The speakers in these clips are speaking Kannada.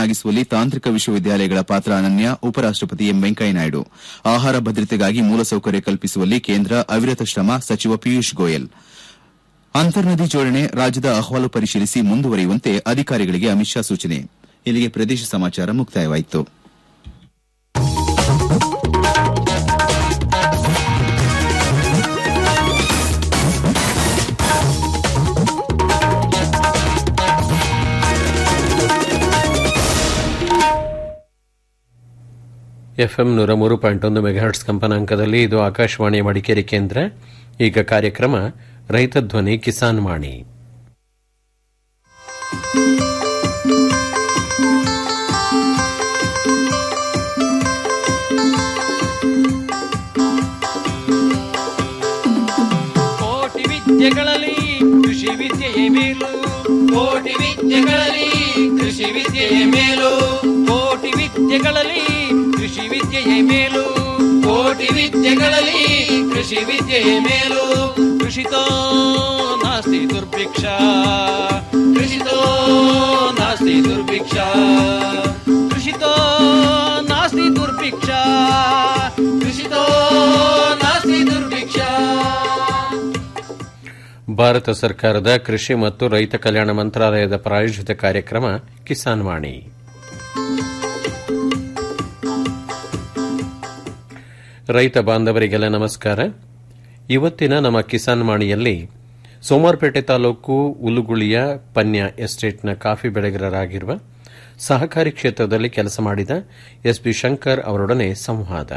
ಸಶಕ್ತರನ್ನಾಗಿಸುವಲ್ಲಿ ತಾಂತ್ರಿಕ ವಿಶ್ವವಿದ್ಯಾಲಯಗಳ ಪಾತ್ರ ಅನನ್ಯ ಉಪರಾಷ್ಟಪತಿ ಎಂ ವೆಂಕಯ್ಯನಾಯ್ಡು ಆಹಾರ ಭದ್ರತೆಗಾಗಿ ಮೂಲಸೌಕರ್ಯ ಕಲ್ಪಿಸುವಲ್ಲಿ ಕೇಂದ್ರ ಅವಿರತ ಶ್ರಮ ಸಚಿವ ಪಿಯೂಷ್ ಗೋಯಲ್ ಅಂತರ್ನದಿ ಜೋಡಣೆ ರಾಜ್ಯದ ಅಹವಾಲು ಪರಿಶೀಲಿಸಿ ಮುಂದುವರಿಯುವಂತೆ ಅಧಿಕಾರಿಗಳಿಗೆ ಅಮಿತ್ ಶಾ ಸೂಚನೆ ಇಲ್ಲಿಗೆ ಪ್ರದೇಶ ಸಮಾಚಾರ ಮುಕ್ತಾಯವಾಯಿತು ಎಫ್ಎಂ ನೂರ ಮೂರು ಪಾಯಿಂಟ್ ಒಂದು ಮೆಗಾಹರ್ಟ್ಸ್ ಕಂಪನಾಂಕದಲ್ಲಿ ಇದು ಆಕಾಶವಾಣಿಯ ಮಡಿಕೇರಿ ಕೇಂದ್ರ ಈಗ ಕಾರ್ಯಕ್ರಮ ರೈತ ಧ್ವನಿ ಕಿಸಾನ್ ವಾಣಿ ಕೋಟಿ ವಿದ್ಯೆಗಳಲ್ಲಿ ಕೃಷಿ ವಿದ್ಯೆಯೇ ಮೇಲು ಕೋಟಿ ವಿದ್ಯೆಗಳಲ್ಲಿ ಕೃಷಿ ವಿದ್ಯೆಯೇ ಮೇಲು ಕೋಟಿ ವಿದ್ಯೆಗಳಲ್ಲಿ ಕೃಷಿ ವಿದ್ಯೆಯೇ ಮೇಲು ಕೋಟಿ ವಿದ್ಯೆಗಳಲ್ಲಿ ಕೃಷಿ ವಿದ್ಯೆಯೇ ಮೇಲು ಕೃಷಿತೋ ನಾಸ್ತಿ ದುರ್ಭಿಕ್ಷ ಕೃಷಿತೋ ನಾಸ್ತಿ ದುರ್ಭಿಕ್ಷ ಕೃಷಿತೋ ನಾಸ್ತಿ ದುರ್ಭಿಕ್ಷ ಕೃಷಿತೋ ನಾಸ್ತಿ ದುರ್ಭಿಕ್ಷ ಭಾರತ ಸರ್ಕಾರದ ಕೃಷಿ ಮತ್ತು ರೈತ ಕಲ್ಯಾಣ ಮಂತ್ರಾಲಯದ ಪ್ರಾಯೋಜಿತ ಕಾರ್ಯಕ್ರಮ ಕಿಸಾನ್ ವಾಣಿ ರೈತ ಬಾಂಧವರಿಗೆಲ್ಲ ನಮಸ್ಕಾರ ಇವತ್ತಿನ ನಮ್ಮ ಕಿಸಾನ್ ವಾಣಿಯಲ್ಲಿ ಸೋಮಾರ್ಪೇಟೆ ತಾಲೂಕು ಉಲುಗುಳಿಯ ಪನ್ಯ ಎಸ್ಟೇಟ್ನ ಕಾಫಿ ಬೆಳೆಗಾರರಾಗಿರುವ ಸಹಕಾರಿ ಕ್ಷೇತ್ರದಲ್ಲಿ ಕೆಲಸ ಮಾಡಿದ ಎಸ್ಬಿ ಶಂಕರ್ ಅವರೊಡನೆ ಸಂವಾದ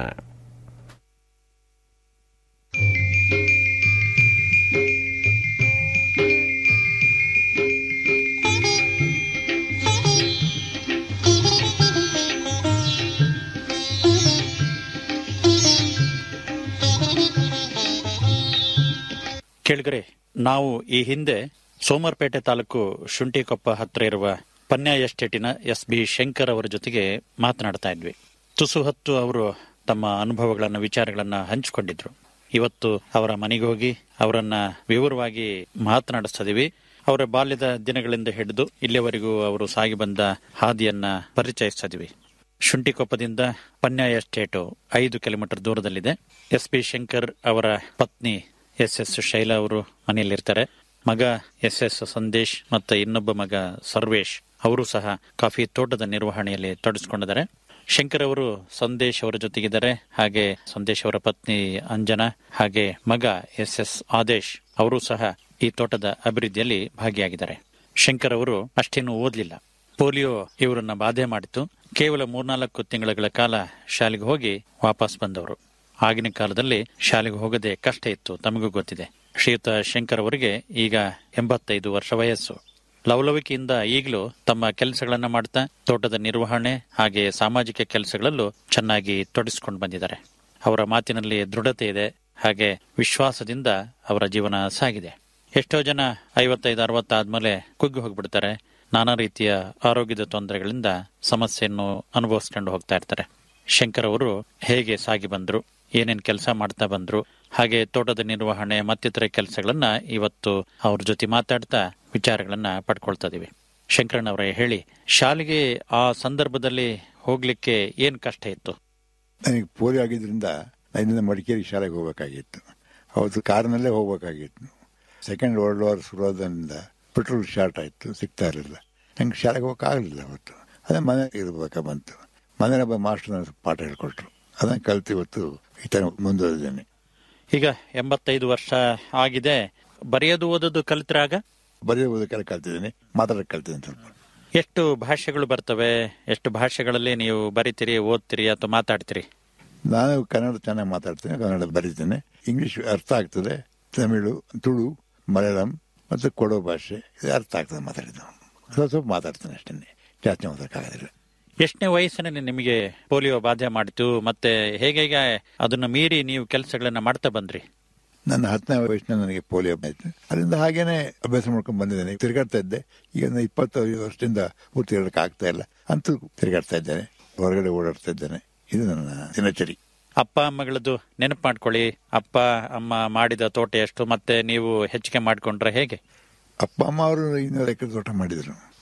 ಕೇಳಿಗರೆ ನಾವು ಈ ಹಿಂದೆ ಸೋಮರ್ಪೇಟೆ ತಾಲೂಕು ಶುಂಠಿಕೊಪ್ಪ ಹತ್ರ ಇರುವ ಪನ್ಯ ಎಸ್ಟೇಟಿನ ಎಸ್ ಬಿ ಶಂಕರ್ ಅವರ ಜೊತೆಗೆ ಮಾತನಾಡ್ತಾ ಇದ್ವಿ ತುಸು ಹೊತ್ತು ಅವರು ತಮ್ಮ ಅನುಭವಗಳನ್ನ ವಿಚಾರಗಳನ್ನ ಹಂಚಿಕೊಂಡಿದ್ರು ಇವತ್ತು ಅವರ ಮನೆಗೆ ಹೋಗಿ ಅವರನ್ನ ವಿವರವಾಗಿ ಮಾತನಾಡಿಸ್ತಿದೀವಿ ಅವರ ಬಾಲ್ಯದ ದಿನಗಳಿಂದ ಹಿಡಿದು ಇಲ್ಲಿಯವರೆಗೂ ಅವರು ಸಾಗಿ ಬಂದ ಹಾದಿಯನ್ನ ಪರಿಚಯಿಸ್ತಿದೀವಿ ಶುಂಠಿಕೊಪ್ಪದಿಂದ ಪನ್ಯ ಎಸ್ಟೇಟು ಐದು ಕಿಲೋಮೀಟರ್ ದೂರದಲ್ಲಿದೆ ಎಸ್ ಪಿ ಶಂಕರ್ ಅವರ ಪತ್ನಿ ಎಸ್ ಎಸ್ ಶೈಲಾ ಅವರು ಮನೆಯಲ್ಲಿರ್ತಾರೆ ಮಗ ಎಸ್ ಎಸ್ ಸಂದೇಶ್ ಮತ್ತೆ ಇನ್ನೊಬ್ಬ ಮಗ ಸರ್ವೇಶ್ ಅವರು ಸಹ ಕಾಫಿ ತೋಟದ ನಿರ್ವಹಣೆಯಲ್ಲಿ ತೊಡಗಿಸಿಕೊಂಡಿದ್ದಾರೆ ಶಂಕರ್ ಅವರು ಸಂದೇಶ್ ಅವರ ಜೊತೆಗಿದ್ದಾರೆ ಹಾಗೆ ಸಂದೇಶ್ ಅವರ ಪತ್ನಿ ಅಂಜನಾ ಹಾಗೆ ಮಗ ಎಸ್ ಎಸ್ ಆದೇಶ್ ಅವರು ಸಹ ಈ ತೋಟದ ಅಭಿವೃದ್ಧಿಯಲ್ಲಿ ಭಾಗಿಯಾಗಿದ್ದಾರೆ ಶಂಕರ್ ಅವರು ಅಷ್ಟೇನು ಓದ್ಲಿಲ್ಲ ಪೋಲಿಯೋ ಇವರನ್ನ ಬಾಧೆ ಮಾಡಿತು ಕೇವಲ ಮೂರ್ನಾಲ್ಕು ತಿಂಗಳ ಕಾಲ ಶಾಲೆಗೆ ಹೋಗಿ ವಾಪಸ್ ಬಂದವರು ಆಗಿನ ಕಾಲದಲ್ಲಿ ಶಾಲೆಗೆ ಹೋಗದೆ ಕಷ್ಟ ಇತ್ತು ತಮಗೂ ಗೊತ್ತಿದೆ ಶ್ರೀಯುತ ಶಂಕರ್ ಅವರಿಗೆ ಈಗ ಎಂಬತ್ತೈದು ವರ್ಷ ವಯಸ್ಸು ಲವಲವಿಕೆಯಿಂದ ಈಗಲೂ ತಮ್ಮ ಕೆಲಸಗಳನ್ನ ಮಾಡ್ತಾ ತೋಟದ ನಿರ್ವಹಣೆ ಹಾಗೆ ಸಾಮಾಜಿಕ ಕೆಲಸಗಳಲ್ಲೂ ಚೆನ್ನಾಗಿ ತೊಡಗಿಸಿಕೊಂಡು ಬಂದಿದ್ದಾರೆ ಅವರ ಮಾತಿನಲ್ಲಿ ದೃಢತೆ ಇದೆ ಹಾಗೆ ವಿಶ್ವಾಸದಿಂದ ಅವರ ಜೀವನ ಸಾಗಿದೆ ಎಷ್ಟೋ ಜನ ಐವತ್ತೈದು ಅರವತ್ತಾದ್ಮೇಲೆ ಕುಗ್ಗಿ ಹೋಗ್ಬಿಡ್ತಾರೆ ನಾನಾ ರೀತಿಯ ಆರೋಗ್ಯದ ತೊಂದರೆಗಳಿಂದ ಸಮಸ್ಯೆಯನ್ನು ಅನುಭವಿಸ್ಕೊಂಡು ಹೋಗ್ತಾ ಇರ್ತಾರೆ ಶಂಕರ್ ಅವರು ಹೇಗೆ ಸಾಗಿ ಬಂದ್ರು ಏನೇನ್ ಕೆಲಸ ಮಾಡ್ತಾ ಬಂದ್ರು ಹಾಗೆ ತೋಟದ ನಿರ್ವಹಣೆ ಮತ್ತಿತರ ಕೆಲಸಗಳನ್ನ ಇವತ್ತು ಅವ್ರ ಜೊತೆ ಮಾತಾಡ್ತಾ ವಿಚಾರಗಳನ್ನ ಪಡ್ಕೊಳ್ತಾ ಇದೀವಿ ಶಂಕರಣ್ಣವರೇ ಹೇಳಿ ಶಾಲೆಗೆ ಆ ಸಂದರ್ಭದಲ್ಲಿ ಹೋಗ್ಲಿಕ್ಕೆ ಏನ್ ಕಷ್ಟ ಇತ್ತು ನನಗೆ ಪೋಲಿಯೋ ಆಗಿದ್ರಿಂದ ಇಲ್ಲಿಂದ ಮಡಿಕೇರಿ ಶಾಲೆಗೆ ಹೋಗಬೇಕಾಗಿತ್ತು ಅವತ್ತು ಕಾರ್ನಲ್ಲೇ ಹೋಗಬೇಕಾಗಿತ್ತು ಸೆಕೆಂಡ್ ವರ್ಲ್ಡ್ ವಾರ್ ಶುರುವಾದ್ರಿಂದ ಪೆಟ್ರೋಲ್ ಶಾರ್ಟ್ ಆಯಿತು ಸಿಗ್ತಾ ಇರಲಿಲ್ಲ ನಂಗೆ ಶಾಲೆಗೆ ಹೋಗಕ್ಕಾಗಲಿಲ್ಲ ಅವತ್ತು ಅದೇ ಮನೆ ಇರಬೇಕಾ ಬಂತು ಮನೇಲಿ ಒಬ್ಬ ಮಾಸ್ಟರ್ ನನಗೆ ಪಾಠ ಹೇಳ್ಕೊಟ್ರು ಅದನ್ನು ಕಲ್ತು ಇವತ್ತು ಈ ಥರ ಮುಂದುವರೆದಿದ್ದೇನೆ ಈಗ ಎಂಬತ್ತೈದು ವರ್ಷ ಆಗಿದೆ ಬರೆಯೋದು ಓದೋದು ಕಲಿತ್ರಾಗ ಬರೆಯೋದಕ್ಕೆಲ್ಲ ಕಲ್ತಿದ್ದೀನಿ ಮಾತಾಡೋಕೆ ಕಲ್ತಿದ್ದೀನಿ ಸ್ವಲ್ಪ ಎಷ್ಟು ಭಾಷೆಗಳು ಬರ್ತವೆ ಎಷ್ಟು ಭಾಷೆಗಳಲ್ಲಿ ನೀವು ಬರಿತೀರಿ ಓದ್ತೀರಿ ಅಥವಾ ಮಾತಾಡ್ತೀರಿ ನಾನು ಕನ್ನಡ ಚೆನ್ನಾಗಿ ಮಾತಾಡ್ತೇನೆ ಕನ್ನಡ ಬರೀತೇನೆ ಇಂಗ್ಲಿಷ್ ಅರ್ಥ ಆಗ್ತದೆ ತಮಿಳು ತುಳು ಮಲಯಾಳಂ ಮತ್ತು ಕೊಡೋ ಭಾಷೆ ಇದು ಅರ್ಥ ಆಗ್ತದೆ ಮಾತಾಡಿದ್ದು ಸ್ವಲ್ಪ ಸ್ವಲ್ಪ ಮಾತಾಡ್ತೇನೆ ಅಷ್ಟೇ ಜಾಸ್ತಿ ಮಾತಾಡಕ್ಕಾಗೋದಿಲ್ಲ ಎಷ್ಟನೇ ವಯಸ್ಸಿನಲ್ಲಿ ನಿಮಗೆ ಪೋಲಿಯೋ ಬಾಧೆ ಮಾಡಿತು ಮತ್ತೆ ಹೇಗೆ ಹೇಗೆ ಅದನ್ನ ಮೀರಿ ನೀವು ಕೆಲಸಗಳನ್ನ ಮಾಡ್ತಾ ಬಂದ್ರಿ ನನ್ನ ಹತ್ತನೇ ವಯಸ್ಸಿನಲ್ಲಿ ನನಗೆ ಪೋಲಿಯೋ ಆಯ್ತು ಅದರಿಂದ ಹಾಗೇನೆ ಅಭ್ಯಾಸ ಮಾಡ್ಕೊಂಡು ಬಂದಿದ್ದೇನೆ ತಿರುಗಾಡ್ತಾ ಇದ್ದೆ ಈಗ ನಾನು ಇಪ್ಪತ್ತೈದು ವರ್ಷದಿಂದ ಊರು ತಿರುಗಾಡಕ್ಕೆ ಆಗ್ತಾ ಇಲ್ಲ ಅಂತೂ ತಿರುಗಾಡ್ತಾ ಇದ್ದೇನೆ ಹೊರಗಡೆ ಓಡಾಡ್ತಾ ಇದ್ದೇನೆ ಇದು ನನ್ನ ದಿನಚರಿ ಅಪ್ಪ ಅಮ್ಮಗಳದ್ದು ನೆನಪು ಮಾಡ್ಕೊಳ್ಳಿ ಅಪ್ಪ ಅಮ್ಮ ಮಾಡಿದ ತೋಟ ಎಷ್ಟು ಮತ್ತೆ ನೀವು ಹೆಚ್ಚಿಗೆ ಮಾಡ್ಕೊಂಡ್ರೆ ಹೇಗೆ ಅಪ್ಪ ಅಮ್ಮ ಅವರು ಇನ್ನೂರು ಎಕರೆ ತೋಟ ಮಾಡಿದ್ರು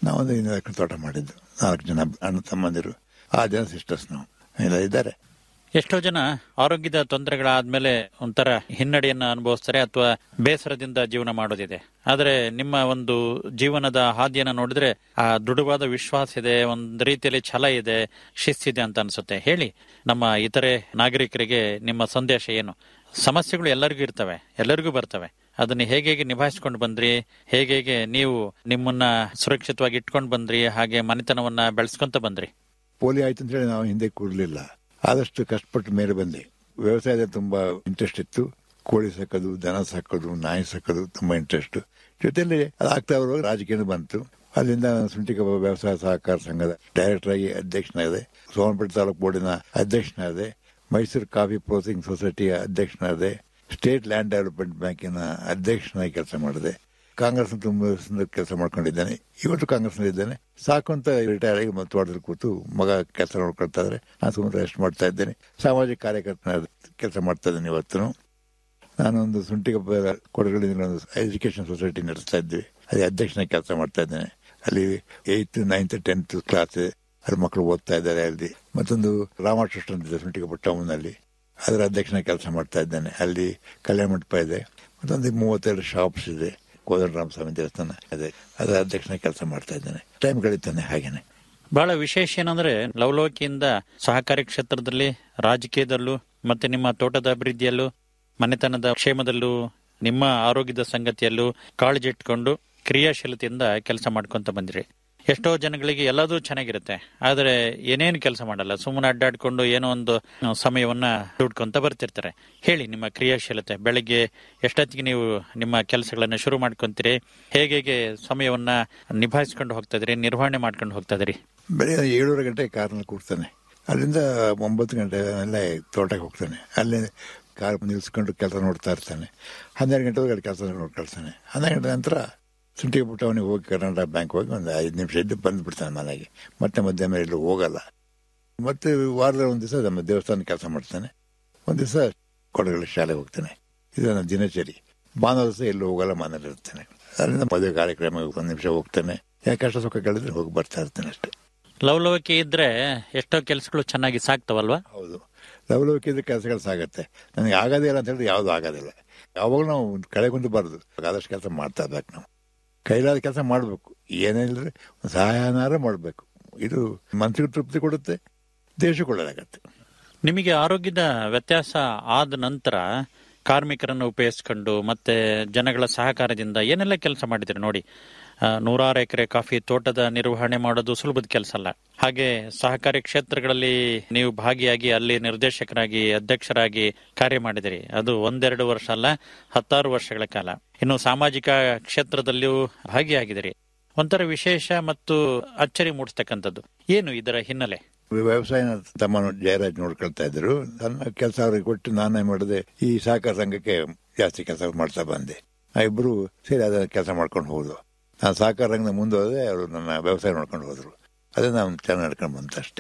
ನಾವೊಂದು ಇನ್ನೂರು ಎಕರೆ ತೋಟ ಮಾಡಿದ್ದು ನಾಲ್ಕು ಜನ ಅಣ್ಣ ತಮ್ಮಂದಿರು ಆ ಜನ ಸಿಸ್ಟರ್ಸ್ ನಾವು ಎಲ್ಲ ಇದ್ದಾರೆ ಎಷ್ಟೋ ಜನ ಆರೋಗ್ಯದ ತೊಂದರೆಗಳಾದ್ಮೇಲೆ ಒಂಥರ ಹಿನ್ನಡೆಯನ್ನ ಅನುಭವಿಸ್ತಾರೆ ಅಥವಾ ಬೇಸರದಿಂದ ಜೀವನ ಮಾಡೋದಿದೆ ಆದರೆ ನಿಮ್ಮ ಒಂದು ಜೀವನದ ಹಾದಿಯನ್ನ ನೋಡಿದ್ರೆ ಆ ದೃಢವಾದ ವಿಶ್ವಾಸ ಇದೆ ಒಂದು ರೀತಿಯಲ್ಲಿ ಛಲ ಇದೆ ಶಿಸ್ತಿದೆ ಅಂತ ಅನ್ಸುತ್ತೆ ಹೇಳಿ ನಮ್ಮ ಇತರೆ ನಾಗರಿಕರಿಗೆ ನಿಮ್ಮ ಸಂದೇಶ ಏನು ಸಮಸ್ಯೆಗಳು ಎಲ್ಲರಿಗೂ ಇರ್ತವೆ ಎಲ್ಲರಿಗೂ ಬರ್ತವೆ ಅದನ್ನ ಹೇಗೆ ಹೇಗೆ ನಿಭಾಯಿಸ್ಕೊಂಡು ಬಂದ್ರಿ ಹೇಗೆ ಹೇಗೆ ನೀವು ನಿಮ್ಮನ್ನ ಸುರಕ್ಷಿತವಾಗಿ ಇಟ್ಕೊಂಡು ಬಂದ್ರಿ ಹಾಗೆ ಮನೆತನವನ್ನ ಬೆಳೆಸ್ಕೊಂತ ಬಂದ್ರಿ ಪೋಲಿಯೋ ಆಯ್ತು ಅಂತ ಹೇಳಿ ನಾವು ಹಿಂದೆ ಕೂಡಲಿಲ್ಲ ಆದಷ್ಟು ಕಷ್ಟಪಟ್ಟು ಮೇಲೆ ಬಂದೆ ವ್ಯವಸಾಯದ ತುಂಬಾ ಇಂಟ್ರೆಸ್ಟ್ ಇತ್ತು ಕೋಳಿ ಸಾಕೋದು ದನ ಸಾಕೋದು ನಾಯಿ ಸಾಕೋದು ತುಂಬಾ ಇಂಟ್ರೆಸ್ಟ್ ಜೊತೆಯಲ್ಲಿ ಅದಾಗ್ತಾ ಬರುವಾಗ ರಾಜಕೀಯ ಬಂತು ಅಲ್ಲಿಂದ ಸುಂಟಿಕ ವ್ಯವಸಾಯ ಸಹಕಾರ ಸಂಘದ ಡೈರೆಕ್ಟರ್ ಆಗಿ ಅಧ್ಯಕ್ಷನಾದೆ ಸೋಮಪೇಟೆ ತಾಲೂಕು ಬೋರ್ಡಿನ ಅಧ್ಯಕ್ಷನಾದೆ ಮೈಸೂರು ಕಾಫಿ ಪ್ರೋಸೆಸಿಂಗ್ ಸೊಸೈಟಿಯ ಅಧ್ಯಕ್ಷನಾದೆ ಸ್ಟೇಟ್ ಲ್ಯಾಂಡ್ ಡೆವಲಪ್ಮೆಂಟ್ ಬ್ಯಾಂಕಿನ ಅಧ್ಯಕ್ಷನಾಗಿ ಕೆಲಸ ಮಾಡಿದೆ ಕಾಂಗ್ರೆಸ್ ತುಂಬಾ ಕೆಲಸ ಮಾಡ್ಕೊಂಡಿದ್ದೇನೆ ಇವತ್ತು ಕಾಂಗ್ರೆಸ್ ಇದ್ದೇನೆ ಸಾಕು ಅಂತ ರಿಟೈರ್ ಆಗಿ ಮತ್ತೆ ತೋಟದಲ್ಲಿ ಕೂತು ಮಗ ಕೆಲಸ ನೋಡ್ಕೊಳ್ತಾ ಇದ್ರೆ ನಾನು ಸುಮ್ಮನೆ ರೆಸ್ಟ್ ಮಾಡ್ತಾ ಇದ್ದೇನೆ ಸಾಮಾಜಿಕ ಕಾರ್ಯಕರ್ತನ ಕೆಲಸ ಮಾಡ್ತಾ ಇದ್ದೇನೆ ಇವತ್ತು ನಾನೊಂದು ಸುಂಟಿಗ ಕೊಡಗಲ್ಲಿನ ಒಂದು ಎಜುಕೇಶನ್ ಸೊಸೈಟಿ ನಡೆಸ್ತಾ ಇದ್ವಿ ಅದೇ ಅಧ್ಯಕ್ಷನ ಕೆಲಸ ಮಾಡ್ತಾ ಇದ್ದೇನೆ ಅಲ್ಲಿ ಏಯ್ತ್ ನೈನ್ತ್ ಟೆಂತ್ ಕ್ಲಾಸ್ ಅಲ್ಲಿ ಮಕ್ಕಳು ಓದ್ತಾ ಇದ್ದಾರೆ ಅಲ್ಲಿ ಮತ್ತೊಂದು ರಾಮ ಟ್ರಸ್ಟ್ ಅಂತಿದೆ ಸುಂಟಿಗ ಟೌನ್ನಲ್ಲಿ ಅದರ ಅಧ್ಯಕ್ಷನ ಕೆಲಸ ಮಾಡ್ತಾ ಇದ್ದೇನೆ ಅಲ್ಲಿ ಕಲ್ಯಾಣ ಮಂಟಪ ಇದೆ ಮತ್ತೊಂದು ಮೂವತ್ತೆರಡು ಶಾಪ್ಸ್ ಇದೆ ಕೋದಂಡರಾಮ ಸ್ವಾಮಿ ದೇವಸ್ಥಾನ ಅದೇ ಅದರ ಅಧ್ಯಕ್ಷನ ಕೆಲಸ ಮಾಡ್ತಾ ಇದ್ದೇನೆ ಟೈಮ್ ಕಳೀತಾನೆ ಹಾಗೇನೆ ಬಹಳ ವಿಶೇಷ ಏನಂದ್ರೆ ಲವಲೋಕಿಯಿಂದ ಸಹಕಾರಿ ಕ್ಷೇತ್ರದಲ್ಲಿ ರಾಜಕೀಯದಲ್ಲೂ ಮತ್ತೆ ನಿಮ್ಮ ತೋಟದ ಅಭಿವೃದ್ಧಿಯಲ್ಲೂ ಮನೆತನದ ಕ್ಷೇಮದಲ್ಲೂ ನಿಮ್ಮ ಆರೋಗ್ಯದ ಸಂಗತಿಯಲ್ಲೂ ಕಾಳಜಿ ಇಟ್ಕೊಂಡು ಕ್ರಿಯಾಶೀಲತೆಯಿಂದ ಕೆಲಸ ಮಾಡ್ಕೊಂತ ಬಂದ್ರಿ ಎಷ್ಟೋ ಜನಗಳಿಗೆ ಎಲ್ಲದೂ ಚೆನ್ನಾಗಿರುತ್ತೆ ಆದರೆ ಏನೇನು ಕೆಲಸ ಮಾಡಲ್ಲ ಸುಮ್ಮನೆ ಅಡ್ಡಾಡ್ಕೊಂಡು ಏನೋ ಒಂದು ಆ, ಸಮಯವನ್ನ ದುಡ್ಕೊಂತ ಬರ್ತಿರ್ತಾರೆ ಹೇಳಿ ನಿಮ್ಮ ಕ್ರಿಯಾಶೀಲತೆ ಬೆಳಗ್ಗೆ ಎಷ್ಟೊತ್ತಿಗೆ ನೀವು ನಿಮ್ಮ ಕೆಲಸಗಳನ್ನ ಶುರು ಮಾಡ್ಕೊಂತೀರಿ ಹೇಗೆ ಹೇಗೆ ಸಮಯವನ್ನ ನಿಭಾಯಿಸ್ಕೊಂಡು ಹೋಗ್ತಾ ಇದ್ರಿ ನಿರ್ವಹಣೆ ಮಾಡ್ಕೊಂಡು ಹೋಗ್ತಾ ಇದ್ರಿ ಬೆಳಿಗ್ಗೆ ಏಳೂವರೆ ಗಂಟೆ ಕಾರ್ನಲ್ಲಿ ಕೂರ್ತಾನೆ ಅಲ್ಲಿಂದ ಒಂಬತ್ತು ಗಂಟೆ ಎಲ್ಲ ತೋಟಕ್ಕೆ ಹೋಗ್ತಾನೆ ಅಲ್ಲಿ ಕಾರ್ ನಿಲ್ಸ್ಕೊಂಡು ಕೆಲಸ ನೋಡ್ತಾ ಇರ್ತಾನೆ ಹನ್ನೆರಡು ಗಂಟೆವರೆಗೆ ಕೆಲಸ ನೋಡ್ಕೊಳ್ತಾನೆ ಹನ್ನೆರಡು ಗಂಟೆ ನಂತರ ಶುಂಠಿ ಬಿಟ್ಟು ಅವನಿಗೆ ಹೋಗಿ ಕರ್ನಾಟಕ ಬ್ಯಾಂಕ್ ಹೋಗಿ ಒಂದು ಐದು ನಿಮಿಷ ಇದ್ದು ಬಂದ್ಬಿಡ್ತಾನೆ ಮನೆಗೆ ಮತ್ತೆ ಮಧ್ಯಾಹ್ನ ಎಲ್ಲೂ ಹೋಗಲ್ಲ ಮತ್ತೆ ವಾರದ ಒಂದು ದಿವಸ ನಮ್ಮ ದೇವಸ್ಥಾನ ಕೆಲಸ ಮಾಡ್ತಾನೆ ಒಂದು ದಿವಸ ಕೊಡಗಲ್ಲಿ ಶಾಲೆಗೆ ಹೋಗ್ತಾನೆ ಇದು ನನ್ನ ದಿನಚರಿ ಭಾನುವಾರ ದಿವಸ ಎಲ್ಲೂ ಹೋಗಲ್ಲ ಮನೇಲಿ ಇರ್ತಾನೆ ಅಲ್ಲಿಂದ ಮದುವೆ ಕಾರ್ಯಕ್ರಮ ಒಂದು ನಿಮಿಷ ಹೋಗ್ತಾನೆ ಯಾಕೆ ಕಷ್ಟ ಸುಖ ಕೇಳಿದ್ರೆ ಹೋಗಿ ಬರ್ತಾ ಇರ್ತಾನೆ ಅಷ್ಟೇ ಲವಲವಿಕೆ ಇದ್ರೆ ಎಷ್ಟೋ ಕೆಲಸಗಳು ಚೆನ್ನಾಗಿ ಸಾಕ್ತವಲ್ವಾ ಹೌದು ಲವಲವಿಕೆ ಕೆಲಸಗಳು ಸಾಗತ್ತೆ ನನಗೆ ಆಗೋದೇ ಇಲ್ಲ ಅಂತ ಹೇಳಿದ್ರೆ ಯಾವುದು ಆಗೋದಿಲ್ಲ ಯಾವಾಗಲೂ ನಾವು ಕಳೆಗುಂದಬಾರ್ದು ಆದಷ್ಟು ಕೆಲಸ ಮಾಡ್ತಾ ಇರ್ಬೇಕು ನಾವು ಕೈಲಾದ ಕೆಲಸ ಮಾಡಬೇಕು ಏನಿಲ್ಲದ್ರೆ ಒಂದು ಸಹಾಯನಾರ ಮಾಡಬೇಕು ಇದು ಮನಸ್ಸಿಗೆ ತೃಪ್ತಿ ಕೊಡುತ್ತೆ ದೇಶಕ್ಕೆ ಒಳ್ಳೆಯದಾಗತ್ತೆ ನಿಮಗೆ ಆರೋಗ್ಯದ ವ್ಯತ್ಯಾಸ ಆದ ನಂತರ ಕಾರ್ಮಿಕರನ್ನು ಉಪಯೋಗಿಸ್ಕೊಂಡು ಮತ್ತೆ ಜನಗಳ ಸಹಕಾರದಿಂದ ಏನೆಲ್ಲ ಕೆಲಸ ಮಾಡಿದ್ರಿ ನೋಡಿ ಆ, ನೂರಾರು ಎಕರೆ ಕಾಫಿ ತೋಟದ ನಿರ್ವಹಣೆ ಮಾಡೋದು ಸುಲಭದ ಕೆಲಸ ಅಲ್ಲ ಹಾಗೆ ಸಹಕಾರಿ ಕ್ಷೇತ್ರಗಳಲ್ಲಿ ನೀವು ಭಾಗಿಯಾಗಿ ಅಲ್ಲಿ ನಿರ್ದೇಶಕರಾಗಿ ಅಧ್ಯಕ್ಷರಾಗಿ ಕಾರ್ಯ ಮಾಡಿದಿರಿ ಅದು ಒಂದೆರಡು ವರ್ಷ ಅಲ್ಲ ಹತ್ತಾರು ವರ್ಷಗಳ ಕಾಲ ಇನ್ನು ಸಾಮಾಜಿಕ ಕ್ಷೇತ್ರದಲ್ಲಿಯೂ ಭಾಗಿಯಾಗಿದಿರಿ ಒಂಥರ ವಿಶೇಷ ಮತ್ತು ಅಚ್ಚರಿ ಮೂಡಿಸ್ತಕ್ಕಂಥದ್ದು ಏನು ಇದರ ಹಿನ್ನೆಲೆ ವ್ಯವಸಾಯನ ತಮ್ಮ ಜಯರಾಜ್ ನೋಡ್ಕೊಳ್ತಾ ಇದ್ರು ನನ್ನ ಕೆಲಸ ಅವ್ರಿಗೆ ಕೊಟ್ಟು ನಾನೇ ಮಾಡಿದೆ ಈ ಸಹಕಾರ ಸಂಘಕ್ಕೆ ಜಾಸ್ತಿ ಕೆಲಸ ಮಾಡ್ತಾ ಬಂದೆ ಆ ಇಬ್ರು ಸೇರಿ ಅದನ್ನ ಕೆಲಸ ಮಾಡ್ಕೊಂಡು ಹೋದ್ರು ನಾನು ಸಹಕಾರ ರಂಗದ ಮುಂದೆ ಹೋದೆ ಅವರು ನನ್ನ ವ್ಯವಸಾಯ ನೋಡ್ಕೊಂಡು ಹೋದ್ರು ಅದೇ ನಾವು ಚೆನ್ನಾಗಿ ನಡ್ಕೊಂಡು ಬಂತ ಅಷ್ಟೇ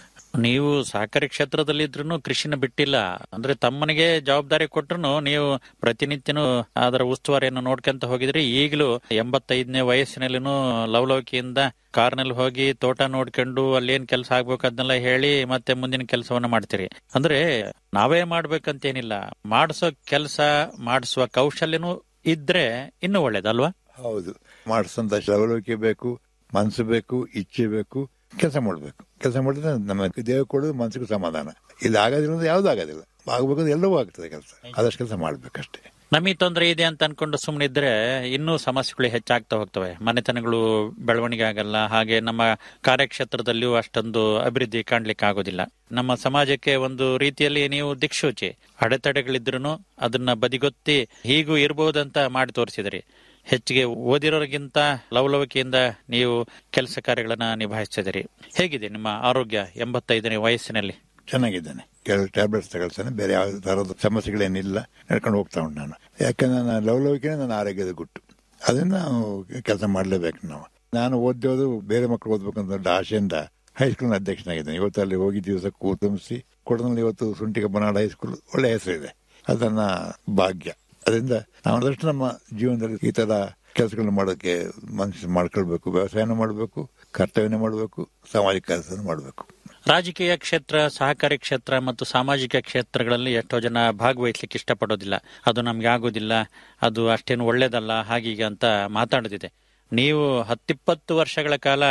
ನೀವು ಸಹಕಾರಿ ಕ್ಷೇತ್ರದಲ್ಲಿದ್ರು ಕೃಷಿನ ಬಿಟ್ಟಿಲ್ಲ ಅಂದ್ರೆ ತಮ್ಮನಿಗೆ ಜವಾಬ್ದಾರಿ ಕೊಟ್ರು ನೀವು ಪ್ರತಿನಿತ್ಯನೂ ಅದರ ಉಸ್ತುವಾರಿಯನ್ನು ನೋಡ್ಕೊಂತ ಹೋಗಿದ್ರಿ ಈಗಲೂ ಎಂಬತ್ತೈದನೇ ವಯಸ್ಸಿನಲ್ಲಿನೂ ಲವಲವಿಕೆಯಿಂದ ಕಾರ್ನಲ್ಲಿ ಹೋಗಿ ತೋಟ ನೋಡ್ಕೊಂಡು ಅಲ್ಲೇನ್ ಕೆಲಸ ಆಗ್ಬೇಕು ಅದನ್ನೆಲ್ಲ ಹೇಳಿ ಮತ್ತೆ ಮುಂದಿನ ಕೆಲಸವನ್ನ ಮಾಡ್ತೀರಿ ಅಂದ್ರೆ ನಾವೇ ಮಾಡ್ಬೇಕಂತೇನಿಲ್ಲ ಮಾಡಿಸೋ ಕೆಲಸ ಮಾಡಿಸುವ ಕೌಶಲ್ಯನೂ ಇದ್ರೆ ಇನ್ನೂ ಒಳ್ಳೇದಲ್ವಾ ಹೌದು ಮಾಡಿಸಂತ ಲವಲವಿಕೆ ಬೇಕು ಮನಸ್ಸು ಬೇಕು ಇಚ್ಛೆ ಬೇಕು ಕೆಲಸ ಮಾಡಬೇಕು ಕೆಲಸ ಮಾಡಿದ್ರೆ ನಮ್ಮ ದೇಹ ಕೊಡೋದು ಮನಸ್ಸಿಗೂ ಸಮಾಧಾನ ಇಲ್ಲಿ ಆಗೋದಿಲ್ಲ ಅಂದ್ರೆ ಯಾವ್ದು ಆಗೋದಿಲ್ಲ ಆಗ್ಬೇಕು ಎಲ್ಲವೂ ಆಗ್ತದೆ ಕೆಲಸ ಆದಷ್ಟು ಕೆಲಸ ಮಾಡ್ಬೇಕಷ್ಟೇ ನಮಗೆ ತೊಂದರೆ ಇದೆ ಅಂತ ಅನ್ಕೊಂಡು ಸುಮ್ಮನೆ ಇದ್ರೆ ಇನ್ನೂ ಸಮಸ್ಯೆಗಳು ಹೆಚ್ಚಾಗ್ತಾ ಹೋಗ್ತವೆ ಮನೆತನಗಳು ಬೆಳವಣಿಗೆ ಆಗಲ್ಲ ಹಾಗೆ ನಮ್ಮ ಕಾರ್ಯಕ್ಷೇತ್ರದಲ್ಲಿಯೂ ಅಷ್ಟೊಂದು ಅಭಿವೃದ್ಧಿ ಕಾಣ್ಲಿಕ್ಕೆ ಆಗೋದಿಲ್ಲ ನಮ್ಮ ಸಮಾಜಕ್ಕೆ ಒಂದು ರೀತಿಯಲ್ಲಿ ನೀವು ದಿಕ್ಸೂಚಿ ಅಡೆತಡೆಗಳಿದ್ರು ಅದನ್ನ ಬದಿಗೊತ್ತಿ ಹೀಗೂ ಇರಬಹುದಂತ ಮಾಡಿ ತೋರಿಸಿದ್ರಿ ಹೆಚ್ಚಿಗೆ ಓದಿರೋರಿಗಿಂತ ಲವಲವಿಕೆಯಿಂದ ನೀವು ಕೆಲಸ ಕಾರ್ಯಗಳನ್ನ ನಿಭಾಯಿಸಿದಿರಿ ಹೇಗಿದೆ ನಿಮ್ಮ ಆರೋಗ್ಯ ಎಂಬತ್ತೈದನೇ ವಯಸ್ಸಿನಲ್ಲಿ ಚೆನ್ನಾಗಿದ್ದೇನೆ ಕೆಲವು ಟ್ಯಾಬ್ಲೆಟ್ಸ್ ತಗೊಳ್ತಾನೆ ಬೇರೆ ಯಾವ ತರದ ಸಮಸ್ಯೆಗಳೇನಿಲ್ಲ ನಡ್ಕೊಂಡು ಹೋಗ್ತಾ ಉಂಟು ನಾನು ಯಾಕಂದ್ರೆ ನನ್ನ ಲವಲವಿಕೆ ನನ್ನ ಆರೋಗ್ಯದ ಗುಟ್ಟು ಅದನ್ನ ನಾವು ಕೆಲಸ ಮಾಡಲೇಬೇಕು ನಾವು ನಾನು ಓದೋದು ಬೇರೆ ಮಕ್ಕಳು ಓದ್ಬೇಕಂತ ದೊಡ್ಡ ಆಶೆಯಿಂದ ಹೈಸ್ಕೂಲ್ನ ಅಧ್ಯಕ್ಷನಾಗಿದ್ದೇನೆ ಇವತ್ತು ಅಲ್ಲಿ ಹೋಗಿ ದಿವಸ ಕೂತುಂಬಿಸಿ ಕೊಡದಲ್ಲಿ ಇವತ್ತು ಸುಂಟಿಗ ಬನಾಡ ಹೈಸ್ಕೂಲ್ ಒಳ್ಳೆ ಹೆಸರಿದೆ ಅದನ್ನ ಭಾಗ್ಯ ಅದರಿಂದ ನಾವು ಆದಷ್ಟು ನಮ್ಮ ಜೀವನದಲ್ಲಿ ಈ ತರ ಕೆಲಸಗಳನ್ನ ಮಾಡೋಕ್ಕೆ ಮನುಷ್ಯ ಮಾಡ್ಕೊಳ್ಬೇಕು ವ್ಯವಸಾಯನೂ ಮಾಡಬೇಕು ಕರ್ತವ್ಯನ ಮಾಡಬೇಕು ಸಾಮಾಜಿಕ ಕೆಲಸ ಮಾಡಬೇಕು ರಾಜಕೀಯ ಕ್ಷೇತ್ರ ಸಹಕಾರಿ ಕ್ಷೇತ್ರ ಮತ್ತು ಸಾಮಾಜಿಕ ಕ್ಷೇತ್ರಗಳಲ್ಲಿ ಎಷ್ಟೋ ಜನ ಭಾಗವಹಿಸ್ಲಿಕ್ಕೆ ಇಷ್ಟಪಡೋದಿಲ್ಲ ಅದು ನಮ್ಗೆ ಆಗೋದಿಲ್ಲ ಅದು ಅಷ್ಟೇನು ಒಳ್ಳೇದಲ್ಲ ಹಾಗೀಗೆ ಅಂತ ಮಾತಾಡೋದಿದೆ ನೀವು ಹತ್ತಿಪ್ಪತ್ತು ವರ್ಷಗಳ ಕಾಲ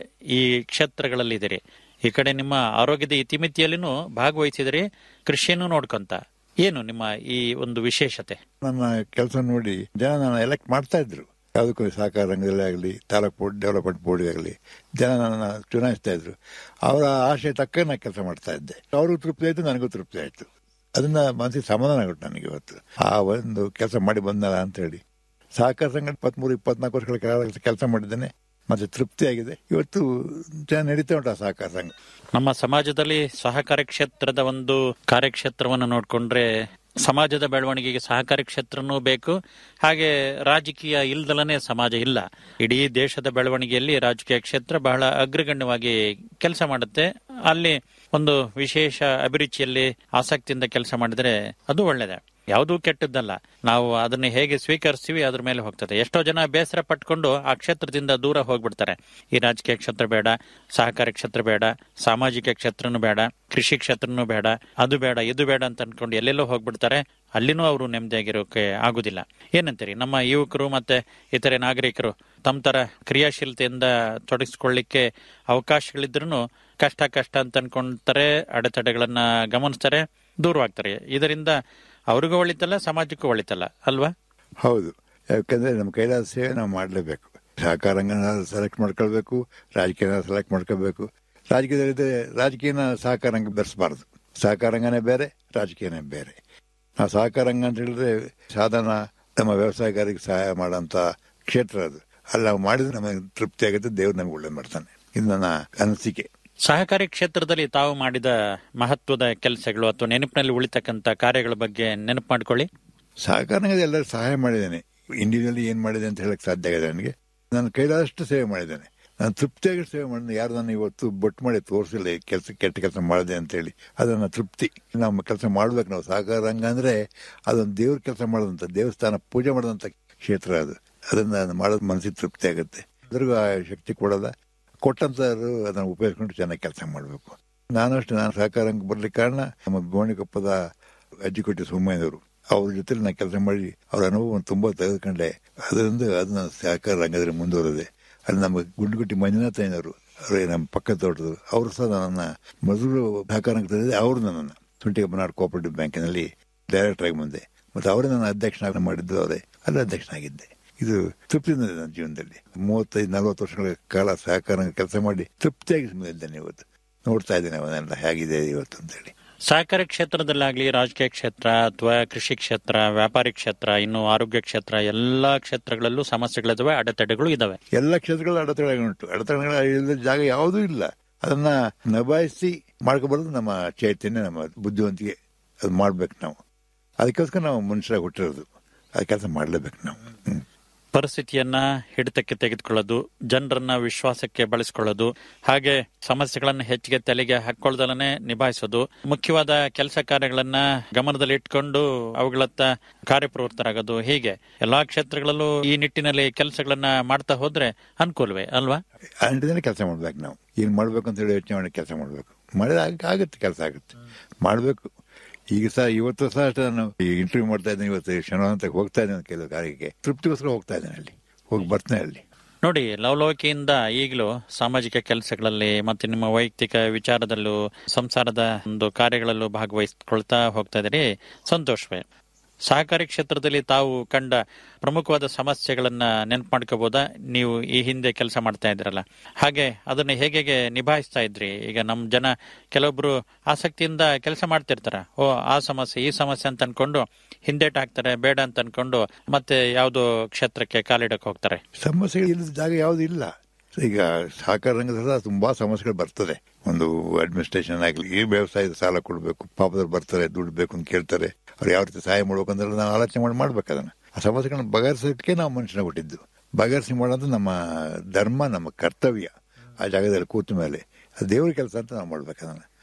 ಈ ಕ್ಷೇತ್ರಗಳಲ್ಲಿ ಇದ್ದೀರಿ ಈ ಕಡೆ ನಿಮ್ಮ ಆರೋಗ್ಯದ ಇತಿಮಿತಿಯಲ್ಲಿನೂ ಭಾಗವಹಿಸಿದಿರಿ ಕೃಷಿಯನ್ನು ನೋಡ್ಕೊಂತ ಏನು ನಿಮ್ಮ ಈ ಒಂದು ವಿಶೇಷತೆ ನನ್ನ ಕೆಲಸ ನೋಡಿ ಜನ ನನ್ನ ಎಲೆಕ್ಟ್ ಮಾಡ್ತಾ ಇದ್ರು ಯಾವುದಕ್ಕೂ ಸಹಕಾರ ರಂಗದಲ್ಲೇ ಆಗಲಿ ತಾಲೂಕು ಬೋರ್ಡ್ ಡೆವಲಪ್ಮೆಂಟ್ ಬೋರ್ಡ್ ಆಗಲಿ ಜನ ನನ್ನ ಚುನಾಯಿಸ್ತಾ ಇದ್ರು ಅವರ ಆಶೆ ತಕ್ಕ ನಾನು ಕೆಲಸ ಮಾಡ್ತಾ ಇದ್ದೆ ಅವ್ರಿಗೂ ತೃಪ್ತಿ ಆಯ್ತು ನನಗೂ ತೃಪ್ತಿ ಆಯ್ತು ಅದನ್ನ ಮನಸ್ಸಿಗೆ ಸಮಾಧಾನ ಆಗುತ್ತೆ ನನಗೆ ಇವತ್ತು ಆ ಒಂದು ಕೆಲಸ ಮಾಡಿ ಬಂದಲ್ಲ ಅಂತ ಹೇಳಿ ಸಹಕಾರ ಸಂಘ ಇಪ್ಪತ್ಮೂರು ಇಪ್ಪತ್ನಾಲ್ಕು ವರ್ಷಗಳ ಕಾಲ ಕೆಲಸ ಮಾಡಿದ್ದೇನೆ ಮತ್ತೆ ತೃಪ್ತಿ ಆಗಿದೆ ಇವತ್ತು ಜನ ನಡೀತಾ ಉಂಟು ಆ ಸಹಕಾರ ಸಂಘ ನಮ್ಮ ಸಮಾಜದಲ್ಲಿ ಸಹಕಾರಿ ಕ್ಷೇತ್ರದ ಒಂದು ಕಾರ್ಯಕ್ಷೇತ್ರವನ್ನು ನೋಡಿಕೊಂಡ್ರೆ ಸಮಾಜದ ಬೆಳವಣಿಗೆಗೆ ಸಹಕಾರಿ ಕ್ಷೇತ್ರನೂ ಬೇಕು ಹಾಗೆ ರಾಜಕೀಯ ಇಲ್ದಲನೇ ಸಮಾಜ ಇಲ್ಲ ಇಡೀ ದೇಶದ ಬೆಳವಣಿಗೆಯಲ್ಲಿ ರಾಜಕೀಯ ಕ್ಷೇತ್ರ ಬಹಳ ಅಗ್ರಗಣ್ಯವಾಗಿ ಕೆಲಸ ಮಾಡುತ್ತೆ ಅಲ್ಲಿ ಒಂದು ವಿಶೇಷ ಅಭಿರುಚಿಯಲ್ಲಿ ಆಸಕ್ತಿಯಿಂದ ಕೆಲಸ ಮಾಡಿದ್ರೆ ಅದು ಒಳ್ಳೇದೇ ಯಾವುದೂ ಕೆಟ್ಟದ್ದಲ್ಲ ನಾವು ಅದನ್ನ ಹೇಗೆ ಸ್ವೀಕರಿಸ್ತೀವಿ ಅದ್ರ ಮೇಲೆ ಹೋಗ್ತದೆ ಎಷ್ಟೋ ಜನ ಬೇಸರ ಪಟ್ಕೊಂಡು ಆ ಕ್ಷೇತ್ರದಿಂದ ದೂರ ಹೋಗ್ಬಿಡ್ತಾರೆ ಈ ರಾಜಕೀಯ ಕ್ಷೇತ್ರ ಬೇಡ ಸಹಕಾರಿ ಕ್ಷೇತ್ರ ಬೇಡ ಸಾಮಾಜಿಕ ಕ್ಷೇತ್ರನೂ ಬೇಡ ಕೃಷಿ ಕ್ಷೇತ್ರನೂ ಬೇಡ ಅದು ಬೇಡ ಇದು ಬೇಡ ಅಂತ ಅನ್ಕೊಂಡು ಎಲ್ಲೆಲ್ಲೋ ಹೋಗ್ಬಿಡ್ತಾರೆ ಅಲ್ಲಿನೂ ಅವರು ನೆಮ್ಮದಿಯಾಗಿರೋಕೆ ಆಗುದಿಲ್ಲ ಏನಂತೀರಿ ನಮ್ಮ ಯುವಕರು ಮತ್ತೆ ಇತರೆ ನಾಗರಿಕರು ತಮ್ಮ ತರ ಕ್ರಿಯಾಶೀಲತೆಯಿಂದ ತೊಡಗಿಸ್ಕೊಳ್ಳಿಕ್ಕೆ ಅವಕಾಶಗಳಿದ್ರೂ ಕಷ್ಟ ಕಷ್ಟ ಅಂತ ಅನ್ಕೊಂತಾರೆ ಅಡೆತಡೆಗಳನ್ನ ಗಮನಿಸ್ತಾರೆ ದೂರವಾಗ್ತಾರೆ ಇದರಿಂದ ಅವ್ರಿಗೂ ಒಳಿತಲ್ಲ ಸಮಾಜಕ್ಕೂ ಒಳಿತಲ್ಲ ಅಲ್ವಾ ಹೌದು ಯಾಕಂದ್ರೆ ನಮ್ಮ ಕೈಲಾದ ಸೇವೆ ನಾವು ಮಾಡಲೇಬೇಕು ಸಹಕಾರ ರಂಗನ ಸೆಲೆಕ್ಟ್ ಮಾಡ್ಕೊಳ್ಬೇಕು ರಾಜಕೀಯನ ಸೆಲೆಕ್ಟ್ ಮಾಡ್ಕೋಬೇಕು ರಾಜಕೀಯದಲ್ಲಿದ್ದರೆ ರಾಜಕೀಯನ ಸಹಕಾರ ರಂಗ ಬೆರೆಸಬಾರ್ದು ಸಹಕಾರ ರಂಗನೇ ಬೇರೆ ರಾಜಕೀಯನೇ ಬೇರೆ ನಾವು ಸಹಕಾರ ರಂಗ ಅಂತ ಹೇಳಿದ್ರೆ ಸಾಧಾರಣ ನಮ್ಮ ವ್ಯವಸಾಯಗಾರರಿಗೆ ಸಹಾಯ ಮಾಡೋಂಥ ಕ್ಷೇತ್ರ ಅದು ಅಲ್ಲಿ ನಾವು ಮಾಡಿದ್ರೆ ನಮಗೆ ತೃಪ್ತಿ ಆಗುತ್ತೆ ದೇವ್ರು ನಮಗೆ ಒಳ್ಳೆ ಮಾಡ್ತಾನೆ ಇದು ನನ್ನ ಅನಿಸಿಕೆ ಸಹಕಾರಿ ಕ್ಷೇತ್ರದಲ್ಲಿ ತಾವು ಮಾಡಿದ ಮಹತ್ವದ ಕೆಲಸಗಳು ಅಥವಾ ನೆನಪಿನಲ್ಲಿ ಉಳಿತಕ್ಕಂತ ಕಾರ್ಯಗಳ ಬಗ್ಗೆ ನೆನಪು ಮಾಡ್ಕೊಳ್ಳಿ ಸಹಕಾರ ರಂಗದಲ್ಲಿ ಎಲ್ಲರೂ ಸಹಾಯ ಮಾಡಿದ್ದೇನೆ ಇಂಡಿವಿಜುವಲಿ ಏನ್ ಮಾಡಿದೆ ಅಂತ ಹೇಳಕ್ ಸಾಧ್ಯ ಆಗಿದೆ ನನಗೆ ನಾನು ಕೈಲಾದಷ್ಟು ಸೇವೆ ಮಾಡಿದ್ದೇನೆ ನಾನು ತೃಪ್ತಿಯಾಗಿ ಸೇವೆ ಮಾಡಿದೆ ಯಾರು ನಾನು ಇವತ್ತು ಬೊಟ್ಟು ಮಾಡಿ ತೋರಿಸಿಲ್ಲ ಕೆಲಸ ಕೆಟ್ಟ ಕೆಲಸ ಮಾಡಿದೆ ಅಂತ ಹೇಳಿ ಅದನ್ನ ತೃಪ್ತಿ ನಮ್ಮ ಕೆಲಸ ಮಾಡ್ಬೇಕು ನಾವು ಸಹಕಾರ ರಂಗ ಅಂದ್ರೆ ಅದೊಂದು ದೇವ್ರ ಕೆಲಸ ಮಾಡೋದಂತ ದೇವಸ್ಥಾನ ಪೂಜೆ ಮಾಡೋದಂತ ಕ್ಷೇತ್ರ ಅದು ಅದನ್ನ ಮಾಡೋದು ಮನಸ್ಸಿಗೆ ತೃಪ್ತಿ ಆಗುತ್ತೆ ಅದ್ರಿಗೂ ಆ ಶಕ್ತಿ ಕೊಡೋದ ಕೊಟ್ಟಂತವರು ಅದನ್ನ ಉಪಯೋಗಿಸ್ಕೊಂಡು ಚೆನ್ನಾಗಿ ಕೆಲಸ ಮಾಡಬೇಕು ನಾನು ಅಷ್ಟೇ ನಾನು ಸಹಕಾರ ರಂಗ ಬರ್ಲಿಕ್ಕೆ ಕಾರಣ ನಮ್ಮ ಗೋಣಿಕೊಪ್ಪದ ಅಜ್ಜಿಕೊಟ್ಟಿ ಸೋಮಯ್ಯನವರು ಅವ್ರ ಜೊತೆ ನಾನು ಕೆಲಸ ಮಾಡಿ ಅವ್ರ ಅನುಭವವನ್ನು ತುಂಬಾ ತೆಗೆದುಕೊಂಡೆ ಅದರಿಂದ ಅದನ್ನ ಸಹಕಾರ ರಂಗದಲ್ಲಿ ಮುಂದುವರೆದೆ ಅಲ್ಲಿ ನಮ್ಮ ಗುಂಡುಗುಟ್ಟಿ ಮಂಜುನಾಥ ಏನವರು ಅವರೇ ನಮ್ಮ ಪಕ್ಕದ ತೋಟದವರು ಅವರು ಸಹ ನನ್ನ ಮೊದಲು ಸಹಕಾರ ರಂಗ ತಂದಿದ್ದೆ ಅವರು ನನ್ನನ್ನು ಸುಂಟಿಗಪ್ಪನಾಡ್ ಕೋಆಪರೇಟಿವ್ ಬ್ಯಾಂಕಿನಲ್ಲಿ ಡೈರೆಕ್ಟರ್ ಆಗಿ ಬಂದೆ ಮತ್ತೆ ಅವರೇ ನನ್ನ ಅಧ್ಯಕ್ಷನಾಗಿ ಮಾಡಿದ್ದು ಅವರೇ ಅಲ್ಲಿ ಅಧ್ಯಕ್ಷನಾಗಿದ್ದೆ ಇದು ತೃಪ್ತಿಯಿಂದ ಇದೆ ನನ್ನ ಜೀವನದಲ್ಲಿ ಮೂವತ್ತೈದು ನಲವತ್ತು ವರ್ಷಗಳ ಕಾಲ ಸಹಕಾರ ಕೆಲಸ ಮಾಡಿ ತೃಪ್ತಿಯಾಗಿ ಇದ್ದೇನೆ ಇವತ್ತು ನೋಡ್ತಾ ಇದ್ದೇನೆ ಅವನ್ನೆಲ್ಲ ಹೇಗಿದೆ ಇವತ್ತು ಅಂತೇಳಿ ಸಹಕಾರಿ ಕ್ಷೇತ್ರದಲ್ಲಾಗ್ಲಿ ರಾಜಕೀಯ ಕ್ಷೇತ್ರ ಅಥವಾ ಕೃಷಿ ಕ್ಷೇತ್ರ ವ್ಯಾಪಾರಿ ಕ್ಷೇತ್ರ ಇನ್ನು ಆರೋಗ್ಯ ಕ್ಷೇತ್ರ ಎಲ್ಲಾ ಕ್ಷೇತ್ರಗಳಲ್ಲೂ ಸಮಸ್ಯೆಗಳಿದಾವೆ ಅಡೆತಡೆಗಳು ಇದಾವೆ ಎಲ್ಲ ಕ್ಷೇತ್ರಗಳು ಅಡೆತಡೆಗಳುಂಟು ಅಡೆತಡೆಗಳ ಇಲ್ಲದ ಜಾಗ ಯಾವುದೂ ಇಲ್ಲ ಅದನ್ನ ನಭಾಯಿಸಿ ಮಾಡ್ಕೊಬಾರ್ದು ನಮ್ಮ ಚೈತನ್ಯ ನಮ್ಮ ಬುದ್ಧಿವಂತಿಕೆ ಅದು ಮಾಡ್ಬೇಕು ನಾವು ಅದಕ್ಕೋಸ್ಕರ ನಾವು ಮನುಷ್ಯರಾಗಿ ಹುಟ್ಟಿರೋದು ಆ ಕೆಲಸ ಮಾಡಲೇಬೇಕು ನಾವು ಹ್ಮ್. ಪರಿಸ್ಥಿತಿಯನ್ನ ಹಿಡಿತಕ್ಕೆ ತೆಗೆದುಕೊಳ್ಳೋದು ಜನರನ್ನ ವಿಶ್ವಾಸಕ್ಕೆ ಬಳಸಿಕೊಳ್ಳೋದು ಹಾಗೆ ಸಮಸ್ಯೆಗಳನ್ನ ಹೆಚ್ಚಿಗೆ ತಲೆಗೆ ಹಾಕೊಳ್ದಲನೆ ನಿಭಾಯಿಸೋದು ಮುಖ್ಯವಾದ ಕೆಲಸ ಕಾರ್ಯಗಳನ್ನ ಗಮನದಲ್ಲಿ ಇಟ್ಕೊಂಡು ಅವುಗಳತ್ತ ಕಾರ್ಯಪ್ರವೃತ್ತರಾಗೋದು ಹೀಗೆ ಎಲ್ಲಾ ಕ್ಷೇತ್ರಗಳಲ್ಲೂ ಈ ನಿಟ್ಟಿನಲ್ಲಿ ಕೆಲಸಗಳನ್ನ ಮಾಡ್ತಾ ಹೋದ್ರೆ ಅನುಕೂಲವೇ ಅಲ್ವಾ ಆ ನಿಟ್ಟಿನಲ್ಲಿ ಕೆಲಸ ಮಾಡ್ಬೇಕು ನಾವು ಏನ್ ಮಾಡ್ಬೇಕು ಅಂತ ಹೇಳಿ ಯೋಚನೆ ಮಾಡಿ ಕೆಲಸ ಮಾಡ್ಬೇಕು ಮಾಡಿದ್ರೆ ಆಗ- ಆಗುತ್ತೆ ಕೆಲಸ ಆಗುತ್ತೆ ಮಾಡ್ಬೇಕು ಈಗ ಸಹ ಇವತ್ತು ಸಹ ಅಷ್ಟೇ ನಾನು ಇಂಟರ್ವ್ಯೂ ಮಾಡ್ತಾ ಇದ್ದೇನೆ ಇವತ್ತು ಶನಿವಾರ ಅಂತ ಹೋಗ್ತಾ ಇದ್ದೇನೆ ಕೆಲವು ಕಾರ್ಯಕ್ಕೆ ತೃಪ್ತಿಗೋಸ್ಕರ ಹೋಗ್ತಾ ಇದ್ದೇನೆ ಅಲ್ಲಿ ಹೋಗಿ ಬರ್ತೇನೆ ಅಲ್ಲಿ ನೋಡಿ ಲವಲವಿಕೆಯಿಂದ ಈಗಲೂ ಸಾಮಾಜಿಕ ಕೆಲಸಗಳಲ್ಲಿ ಮತ್ತೆ ನಿಮ್ಮ ವೈಯಕ್ತಿಕ ವಿಚಾರದಲ್ಲೂ ಸಂಸಾರದ ಒಂದು ಕಾರ್ಯಗಳಲ್ಲೂ ಭಾಗವಹಿಸ್ಕೊಳ್ತಾ ಹೋಗ್ತಾ ಇದ್ದೀರಿ ಸಂತೋಷವೇ ಸಹಕಾರಿ ಕ್ಷೇತ್ರದಲ್ಲಿ ತಾವು ಕಂಡ ಪ್ರಮುಖವಾದ ಸಮಸ್ಯೆಗಳನ್ನ ನೆನಪು ಮಾಡ್ಕೋಬಹುದಾ ನೀವು ಈ ಹಿಂದೆ ಕೆಲಸ ಮಾಡ್ತಾ ಇದ್ರಲ್ಲ ಹಾಗೆ ಅದನ್ನ ಹೇಗೆ ಹೇಗೆ ನಿಭಾಯಿಸ್ತಾ ಇದ್ರಿ ಈಗ ನಮ್ ಜನ ಕೆಲವೊಬ್ರು ಆಸಕ್ತಿಯಿಂದ ಕೆಲಸ ಮಾಡ್ತಿರ್ತಾರ ಓ ಆ ಸಮಸ್ಯೆ ಈ ಸಮಸ್ಯೆ ಅಂತ ಅನ್ಕೊಂಡು ಹಿಂದೇಟ್ ಹಾಕ್ತಾರೆ ಬೇಡ ಅಂತ ಅನ್ಕೊಂಡು ಮತ್ತೆ ಯಾವ್ದೋ ಕ್ಷೇತ್ರಕ್ಕೆ ಕಾಲಿಡಕ್ ಹೋಗ್ತಾರೆ ಸಮಸ್ಯೆಗಳು ಇಲ್ಲದ ಜಾಗ ಯಾವುದು ಇಲ್ಲ ಈಗ ಸಹಕಾರ ರಂಗದ ತುಂಬಾ ಸಮಸ್ಯೆಗಳು ಬರ್ತದೆ ಒಂದು ಅಡ್ಮಿನಿಸ್ಟ್ರೇಷನ್ ಆಗಲಿ ಈ ವ್ಯವಸಾಯದ ಸಾಲ ಕೊಡಬೇಕು ಪಾಪದವ್ರು ಬರ್ತಾರೆ ದುಡ್ಡು ಬೇಕು ಅಂತ ಕೇಳ್ತಾರೆ ಅವ್ರು ಯಾವ ರೀತಿ ಸಹಾಯ ಮಾಡ್ಬೇಕು ಅಂದ್ರೆ ನಾವು ಆಲೋಚನೆ ಮಾಡಿ ಮಾಡ್ಬೇಕು ಅದನ್ನ ಆ ಸಮಸ್ಯೆಗಳನ್ನ ಬಗೆಹರಿಸೋದಕ್ಕೆ ನಾವು ಮನುಷ್ಯನ ಹುಟ್ಟಿದ್ದು ಬಗೆಹರಿಸಿ ಮಾಡೋದು ನಮ್ಮ ಧರ್ಮ ನಮ್ಮ ಕರ್ತವ್ಯ ಆ ಜಾಗದಲ್ಲಿ ಕೂತ ಮೇಲೆ ಅದು ದೇವ್ರ ಕೆಲಸ ಅಂತ ನಾವು ಮಾಡ್ಬೇಕು ಅದನ್ನ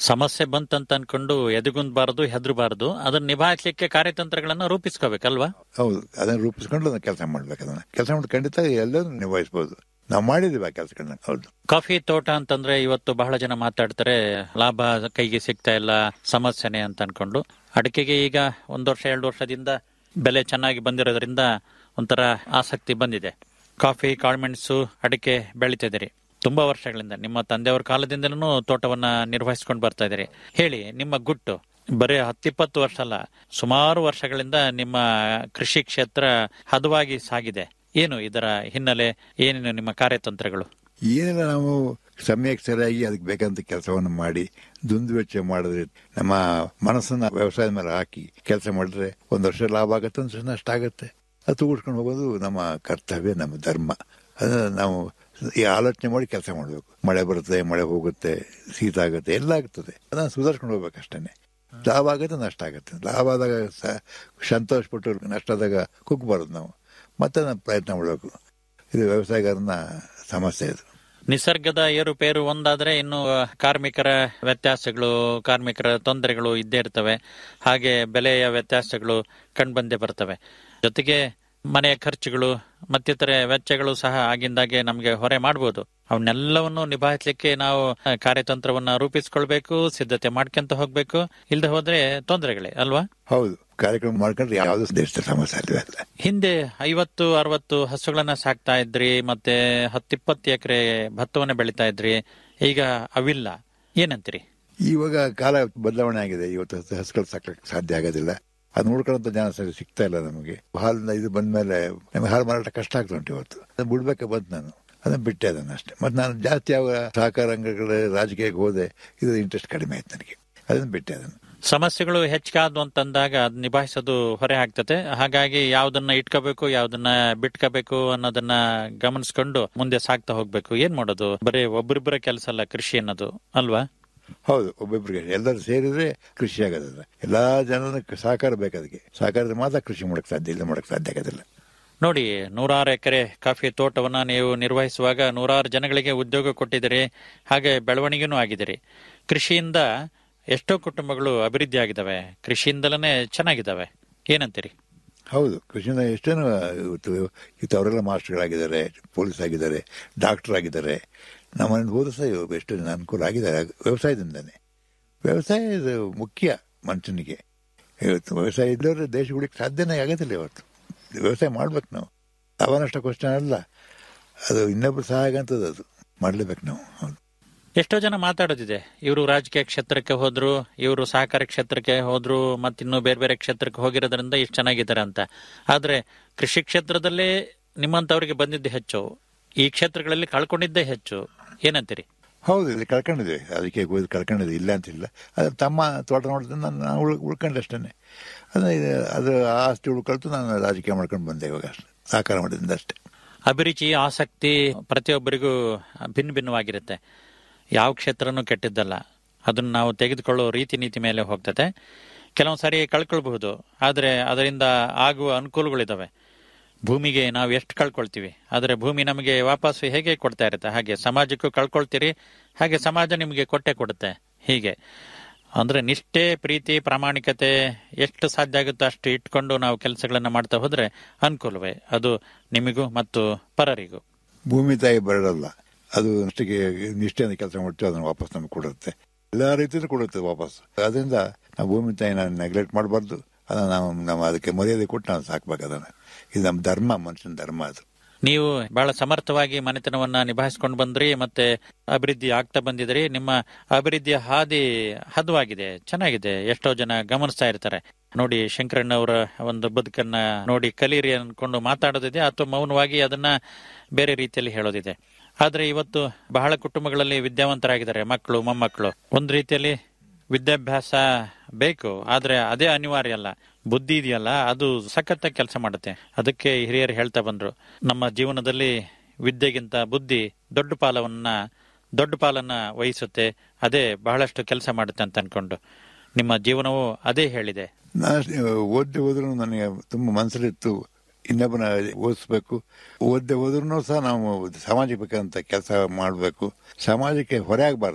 ಸಮಸ್ಯೆ ಬಂತಂತ ಅನ್ಕೊಂಡು ಎದುಗುಂದ್ಬಾರದು ಹೆದರಬಾರದು ಅದನ್ನ ನಿಭಾಯಿಸಲಿಕ್ಕೆ ಕಾರ್ಯತಂತ್ರಗಳನ್ನ ರೂಪಿಸ್ಕೋಬೇಕಲ್ವಾ ಹೌದು ಅದನ್ನ ರೂಪಿಸ್ಕೊಂಡು ಅದನ್ನ ಕೆಲಸ ಮಾಡ್ಬೇಕು ಅದನ್ನ ಕೆಲಸ ಮಾಡಿ ಖಂಡಿತ ಎಲ್ಲರೂ ನಿಭಾಯಿಸಬಹುದು ನಾವು ಮಾಡಿದೀವಿ ಆ ಕೆಲಸಗಳನ್ನ ಹೌದು ಕಾಫಿ ತೋಟ ಅಂತಂದ್ರೆ ಇವತ್ತು ಬಹಳ ಜನ ಮಾತಾಡ್ತಾರೆ ಲಾಭ ಕೈಗೆ ಸಿಗ್ತಾ ಇಲ್ಲ ಸಮಸ್ಯೆನೆ ಅಂತ ಅನ್ಕೊಂಡು ಅಡಿಕೆಗೆ ಈಗ ಒಂದ್ ವರ್ಷ ಎರಡು ವರ್ಷದಿಂದ ಬೆಲೆ ಚೆನ್ನಾಗಿ ಬಂದಿರೋದ್ರಿಂದ ಒಂಥರ ಆಸಕ್ತಿ ಬಂದಿದೆ ಕಾಫಿ ಕಾಳುಮೆಣಸು ಅಡಿಕೆ ಬೆಳಿತಿದ್ದೀರಿ ತುಂಬಾ ವರ್ಷಗಳಿಂದ ನಿಮ್ಮ ತಂದೆಯವರ ಕಾಲದಿಂದಲೂ ತೋಟವನ್ನ ನಿರ್ವಹಿಸ್ಕೊಂಡು ಬರ್ತಾ ಇದ್ದೀರಿ ಹೇಳಿ ನಿಮ್ಮ ಗುಟ್ಟು ಬರೀ ಹತ್ತಿಪ್ಪತ್ತು ವರ್ಷ ಅಲ್ಲ ಸುಮಾರು ವರ್ಷಗಳಿಂದ ನಿಮ್ಮ ಕೃಷಿ ಕ್ಷೇತ್ರ ಹದವಾಗಿ ಸಾಗಿದೆ ಏನು ಇದರ ಹಿನ್ನೆಲೆ ಏನೇನು ನಿಮ್ಮ ಕಾರ್ಯತಂತ್ರಗಳು ಏನಿಲ್ಲ ನಾವು ಸಮಯಕ್ಕೆ ಸರಿಯಾಗಿ ಅದಕ್ಕೆ ಬೇಕಂತ ಕೆಲಸವನ್ನು ಮಾಡಿ ದುಂದು ವೆಚ್ಚ ಮಾಡಿದ್ರೆ ನಮ್ಮ ಮನಸ್ಸನ್ನ ವ್ಯವಸಾಯದ ಮೇಲೆ ಹಾಕಿ ಕೆಲಸ ಮಾಡಿದ್ರೆ ಒಂದು ವರ್ಷ ಲಾಭ ಆಗುತ್ತೆ ಒಂದು ವರ್ಷ ನಷ್ಟ ಆಗುತ್ತೆ ಅದು ತೂಗಿಸ್ಕೊಂಡು ಹೋಗೋದು ನಮ್ಮ ಕರ್ತವ್ಯ ನಮ್ಮ ಧರ್ಮ ಅದನ್ನ ನಾವು ಈ ಆಲೋಚನೆ ಮಾಡಿ ಕೆಲಸ ಮಾಡಬೇಕು ಮಳೆ ಬರುತ್ತೆ ಮಳೆ ಹೋಗುತ್ತೆ ಶೀತ ಆಗುತ್ತೆ ಎಲ್ಲ ಆಗ್ತದೆ ಅದನ್ನ ಸುಧಾರಿಸ್ಕೊಂಡು ಹೋಗ್ಬೇಕು ಅಷ್ಟೇ ಲಾಭ ಆಗುತ್ತೆ ನಷ್ಟ ಆಗುತ್ತೆ ಲಾಭ ಆದಾಗ ಸ- ಸಂತೋಷಪಟ್ಟು ನಷ್ಟ ಆದಾಗ ಕುಗ್ಬಾರ್ದು ನಾವು ಮತ್ತೆ ನಾವು ಪ್ರಯತ್ನ ಮಾಡಬೇಕು ಇದು ವ್ಯವಸಾಯಗಾರನ ಸಮಸ್ಯೆ ಇದು ನಿಸರ್ಗದ ಏರುಪೇರು ಒಂದಾದ್ರೆ ಇನ್ನು ಕಾರ್ಮಿಕರ ವ್ಯತ್ಯಾಸಗಳು ಕಾರ್ಮಿಕರ ತೊಂದರೆಗಳು ಇದ್ದೇ ಇರ್ತವೆ ಹಾಗೆ ಬೆಲೆಯ ವ್ಯತ್ಯಾಸಗಳು ಕಂಡುಬಂದೇ ಬರ್ತವೆ ಜೊತೆಗೆ ಮನೆಯ ಖರ್ಚುಗಳು ಮತ್ತಿತರೆ ವೆಚ್ಚಗಳು ಸಹ ಆಗಿಂದಾಗೆ ನಮಗೆ ಹೊರೆ ಮಾಡಬಹುದು ಅವನ್ನೆಲ್ಲವನ್ನು ನಿಭಾಯಿಸಲಿಕ್ಕೆ ನಾವು ಆ, ಕಾರ್ಯತಂತ್ರವನ್ನ ರೂಪಿಸ್ಕೊಳ್ಬೇಕು ಸಿದ್ಧತೆ ಮಾಡ್ಕೊಂತ ಹೋಗ್ಬೇಕು ಇಲ್ದೆ ಹೋದ್ರೆ ತೊಂದರೆಗಳೇ ಅಲ್ವಾ ಹೌದು ಕಾರ್ಯಕ್ರಮ ಮಾಡ್ಕೊಂಡ್ರೆ ಯಾವ್ದು ದೇಶದ ಸಮಸ್ಯೆ ಅಲ್ವೇ ಅಲ್ಲ ಹಿಂದೆ ಐವತ್ತು ಅರವತ್ತು ಹಸುಗಳನ್ನ ಸಾಕ್ತಾ ಇದ್ರಿ ಮತ್ತೆ ಹತ್ತಿಪ್ಪತ್ತು ಎಕರೆ ಭತ್ತವನ್ನ ಬೆಳಿತಾ ಇದ್ರಿ ಈಗ ಅವಿಲ್ಲ ಏನಂತೀರಿ ಇವಾಗ ಕಾಲ ಬದಲಾವಣೆ ಆಗಿದೆ ಇವತ್ತು ಹಸು- ಹಸುಗಳು ಸಾಕಕ್ಕೆ ಸಾಧ್ಯ ಆಗೋದಿಲ್ಲ ಅದು ನೋಡ್ಕೊಳ್ಳೋಂಥ ಜನ ಸರಿ ಸಿಗ್ತಾ ಇಲ್ಲ ನಮಗೆ ಹಾಲಿನ ಇದು ಬಂದ್ಮೇಲೆ ನಮಗೆ ಹಾಲು ಮಾರಾಟ ಕಷ್ಟ ಆಗ್ತಾ ಉಂಟು ಇವತ್ತು ಅದನ್ನ ಬಿಡ್ಬೇಕೆ ಬಂತು ನಾನು ಅದನ್ನ ಬಿಟ್ಟೆ ಅದನ್ನ ಅಷ್ಟೇ ಮತ್ತೆ ನಾನು ಜಾಸ್ತಿ ಯಾವ ಸಹಕಾರ ಅಂಗಗಳ ರಾಜಕೀಯಕ್ಕೆ ಹೋದೆ ಇದು ಇಂಟ್ರೆಸ್ಟ್ ಕಡಿಮೆ ಆಯ್ತು ನನಗೆ ಅದನ್ನ ಬಿಟ್ಟೆ ಅದನ್ನು ಸಮಸ್ಯೆಗಳು ಹೆಚ್ಚಾದ್ವು ಅಂತಂದಾಗ ಅದ್ ನಿಭಾಯಿಸೋದು ಹೊರೆ ಆಗ್ತದೆ ಹಾಗಾಗಿ ಯಾವ್ದನ್ನ ಇಟ್ಕೋಬೇಕು ಯಾವ್ದನ್ನ ಬಿಟ್ಕೋಬೇಕು ಅನ್ನೋದನ್ನ ಗಮನಿಸ್ಕೊಂಡು ಮುಂದೆ ಸಾಗ್ತಾ ಹೋಗ್ಬೇಕು ಏನ್ ಮಾಡೋದು ಬರೀ ಒಬ್ಬರಿಬ್ಬರ ಕೆಲಸ ಅಲ್ಲ ಕೃಷಿ ಅನ್ನೋದು ಅಲ್ವಾ ಹೌದು ಒಬ್ಬೊಬ್ಬರಿಗೆ ಎಲ್ಲರೂ ಸೇರಿದ್ರೆ ಕೃಷಿ ಆಗೋದಿಲ್ಲ ಎಲ್ಲಾ ಜನರ ಸಹಕಾರ ಬೇಕು ಅದಕ್ಕೆ ಸಹಕಾರದ ಮಾತ್ರ ಕೃಷಿ ಮಾಡಕ್ ಸಾಧ್ಯ ಇಲ್ಲ ಮಾಡಕ್ ಸಾಧ್ಯ ಆಗೋದಿಲ್ಲ ನೋಡಿ ನೂರಾರು ಎಕರೆ ಕಾಫಿ ತೋಟವನ್ನ ನೀವು ನಿರ್ವಹಿಸುವಾಗ ನೂರಾರು ಜನಗಳಿಗೆ ಉದ್ಯೋಗ ಕೊಟ್ಟಿದ್ದೀರಿ ಹಾಗೆ ಬೆಳವಣಿಗೆನೂ ಆಗಿದ್ದೀರಿ ಕೃಷಿಯಿಂದ ಎಷ್ಟೋ ಕುಟುಂಬಗಳು ಅಭಿವೃದ್ಧಿ ಆಗಿದ್ದಾವೆ ಕೃಷಿಯಿಂದಲೇ ಚೆನ್ನಾಗಿದ್ದಾವೆ ಏನಂತೀರಿ ಹೌದು ಕೃಷಿಯಿಂದ ಎಷ್ಟೇನು ಇವತ್ತು ಇವತ್ತು ಅವರೆಲ್ಲ ಮಾಸ್ಟರ್ಗಳಾಗಿದ್ದಾರೆ ಪೊಲೀಸ್ ಆಗಿದ್ದಾರೆ ಡಾಕ್ಟರ್ ಆಗಿದ್ದಾರೆ ನಮ್ಮನ್ನು ಹೋದ ಸಹ ಇವಾಗ ಎಷ್ಟು ಜನ ಅನುಕೂಲ ಆಗಿದ್ದಾರೆ ವ್ಯವಸಾಯದಿಂದನೇ ವ್ಯವಸಾಯ ಇದು ಮುಖ್ಯ ಮನುಷ್ಯನಿಗೆ ಇವತ್ತು ವ್ಯವಸಾಯ ಇಲ್ಲದ್ರೆ ದೇಶ ಉಳಿಕ್ಕೆ ಸಾಧ್ಯನೇ ಆಗೋದಿಲ್ಲ ಇವತ್ತು ವ್ಯವಸಾಯ ಮಾಡ್ಬೇಕು ನಾವು ಲಾಭನಷ್ಟಕ್ಕೋಸ್ಕರ ಅಲ್ಲ ಅದು ಇನ್ನೊಬ್ರು ಸಹಾಯ ಅಂತದ್ದು ಅದು ಮಾಡ್ಲೇಬೇಕು ನಾವು ಹೌದು ಎಷ್ಟೋ ಜನ ಮಾತಾಡೋದಿದೆ ಇವರು ರಾಜಕೀಯ ಕ್ಷೇತ್ರಕ್ಕೆ ಹೋದ್ರು ಇವರು ಸಹಕಾರ ಕ್ಷೇತ್ರಕ್ಕೆ ಹೋದ್ರು ಮತ್ತಿನ್ನು ಬೇರೆ ಬೇರೆ ಕ್ಷೇತ್ರಕ್ಕೆ ಹೋಗಿರೋದ್ರಿಂದ ಇಷ್ಟು ಚೆನ್ನಾಗಿದ್ದಾರೆ ಅಂತ ಆದ್ರೆ ಕೃಷಿ ಕ್ಷೇತ್ರದಲ್ಲೇ ನಿಮ್ಮಂತವರಿಗೆ ಬಂದಿದ್ದೆ ಹೆಚ್ಚು ಈ ಕ್ಷೇತ್ರಗಳಲ್ಲಿ ಕಳ್ಕೊಂಡಿದ್ದೇ ಹೆಚ್ಚು ಏನಂತೀರಿ ಹೌದು ಇಲ್ಲಿ ಕಳ್ಕೊಂಡಿದ್ವಿ ಅದಕ್ಕೆ ಹೋಗಿ ಕಳ್ಕೊಂಡಿದ್ವಿ ಇಲ್ಲ ಅಂತಿಲ್ಲ ಅದು ತಮ್ಮ ತೋಟ ನೋಡಿದ್ರೆ ನಾನು ನಾನು ಉಳ್ ಉಳ್ಕೊಂಡೆ ಅಷ್ಟೇ ಅದು ಇದು- ಅದು ಆ ಆಸ್ತಿ ಉಳ್ಕೊಳ್ತು ನಾನು ರಾಜಕೀಯ ಮಾಡ್ಕೊಂಡು ಬಂದೆ ಇವಾಗ ಅಷ್ಟೇ ಸಾಕಾರ ಮಾಡಿದ್ರಿಂದ ಅಷ್ಟೇ ಅಭಿರುಚಿ ಆಸಕ್ತಿ ಪ್ರತಿಯೊಬ್ಬರಿಗೂ ಭಿನ್ನ ಭಿನ್ನವಾಗಿರುತ್ತೆ ಯಾವ ಕ್ಷೇತ್ರನೂ ಕೆಟ್ಟಿದ್ದಲ್ಲ ಅದನ್ನು ನಾವು ತೆಗೆದುಕೊಳ್ಳೋ ರೀತಿ ನೀತಿ ಮೇಲೆ ಹೋಗ್ತದೆ ಕೆಲವೊಂದು ಸಾರಿ ಕಳ್ಕೊಳ್ಬಹುದು ಆದರೆ ಅದರಿಂದ ಆಗುವ ಅನುಕೂಲಗಳಿದಾವೆ ಭೂಮಿಗೆ ನಾವು ಎಷ್ಟು ಕಳ್ಕೊಳ್ತೀವಿ ಆದರೆ ಭೂಮಿ ನಮಗೆ ವಾಪಸ್ಸು ಹೇಗೆ ಕೊಡ್ತಾ ಇರುತ್ತೆ ಹಾಗೆ ಸಮಾಜಕ್ಕೂ ಕಳ್ಕೊಳ್ತೀರಿ ಹಾಗೆ ಸಮಾಜ ನಿಮಗೆ ಕೊಟ್ಟೆ ಕೊಡುತ್ತೆ ಹೀಗೆ ಅಂದ್ರೆ ನಿಷ್ಠೆ ಪ್ರೀತಿ ಪ್ರಾಮಾಣಿಕತೆ ಎಷ್ಟು ಸಾಧ್ಯ ಆಗುತ್ತೋ ಅಷ್ಟು ಇಟ್ಕೊಂಡು ನಾವು ಕೆಲಸಗಳನ್ನ ಮಾಡ್ತಾ ಹೋದ್ರೆ ಅನುಕೂಲವೇ ಅದು ನಿಮಗೂ ಮತ್ತು ಪರರಿಗೂ ಭೂಮಿ ತಾಯಿ ಬರಲ್ಲ ಅದು ಅಷ್ಟಿಗೆ ನಿಷ್ಠೆಯಿಂದ ಕೆಲಸ ಮಾಡ್ತೀವಿ ಅದನ್ನು ವಾಪಸ್ ನಮಗೆ ಕೊಡುತ್ತೆ ಎಲ್ಲ ರೀತಿಯಲ್ಲೂ ಕೊಡುತ್ತೆ ವಾಪಸ್ ಅದರಿಂದ ನಾವು ಭೂಮಿ ತಾಯಿನ ನೆಗ್ಲೆಕ್ಟ್ ಮಾಡಬಾರ್ದು ಅದನ್ನ ನಾವು ನಾವು ಅದಕ್ಕೆ ಮರ್ಯಾದೆ ಕೊಟ್ಟು ನಾವು ಸಾಕ್ಬೇಕು ಅದನ್ನ ಇದು ನಮ್ಮ ಧರ್ಮ ಮನುಷ್ಯನ ಧರ್ಮ ಅದು ನೀವು ಬಹಳ ಸಮರ್ಥವಾಗಿ ಮನೆತನವನ್ನ ನಿಭಾಯಿಸ್ಕೊಂಡು ಬಂದ್ರಿ ಮತ್ತೆ ಅಭಿವೃದ್ಧಿ ಆಗ್ತಾ ಬಂದಿದ್ರಿ ನಿಮ್ಮ ಅಭಿವೃದ್ಧಿಯ ಹಾದಿ ಹದವಾಗಿದೆ ಚೆನ್ನಾಗಿದೆ ಎಷ್ಟೋ ಜನ ಗಮನಿಸ್ತಾ ಇರ್ತಾರೆ ನೋಡಿ ಶಂಕರಣ್ಣವರ ಒಂದು ಬದುಕನ್ನ ನೋಡಿ ಕಲೀರಿ ಅನ್ಕೊಂಡು ಮಾತಾಡೋದಿದೆ ಅಥವಾ ಮೌನವಾಗಿ ಅದನ್ನ ಬೇರೆ ರೀತಿಯಲ್ಲಿ ಹೇಳೋದಿದೆ ಆದ್ರೆ ಇವತ್ತು ಬಹಳ ಕುಟುಂಬಗಳಲ್ಲಿ ವಿದ್ಯಾವಂತರಾಗಿದ್ದಾರೆ ಮಕ್ಕಳು ಮೊಮ್ಮಕ್ಕಳು ಒಂದ್ ರೀತಿಯಲ್ಲಿ ವಿದ್ಯಾಭ್ಯಾಸ ಬೇಕು ಆದ್ರೆ ಅದೇ ಅನಿವಾರ್ಯ ಅಲ್ಲ ಬುದ್ಧಿ ಇದೆಯಲ್ಲ ಅದು ಸಖತ್ತ ಕೆಲಸ ಮಾಡುತ್ತೆ ಅದಕ್ಕೆ ಹಿರಿಯರು ಹೇಳ್ತಾ ಬಂದ್ರು ನಮ್ಮ ಜೀವನದಲ್ಲಿ ವಿದ್ಯೆಗಿಂತ ಬುದ್ಧಿ ದೊಡ್ಡ ಪಾಲವನ್ನ ದೊಡ್ಡ ಪಾಲನ್ನ ವಹಿಸುತ್ತೆ ಅದೇ ಬಹಳಷ್ಟು ಕೆಲಸ ಮಾಡುತ್ತೆ ಅಂತ ಅನ್ಕೊಂಡು ನಿಮ್ಮ ಜೀವನವು ಅದೇ ಹೇಳಿದೆ ನಾನು ಓದ್ದೆ ಹೋದ್ರು ನನಗೆ ತುಂಬ ಮನಸ್ಸಲ್ಲಿತ್ತು ಇನ್ನೊಬ್ಬನ ಓದಿಸ್ಬೇಕು ಓದ್ದೆ ಹೋದ್ರೂ ಸಹ ನಾವು ಸಮಾಜಕ್ಕೆ ಬೇಕಂತ ಕೆಲಸ ಮಾಡಬೇಕು ಸಮಾಜಕ್ಕೆ ಹೊರೆ ಆಗಬಾರ್ದು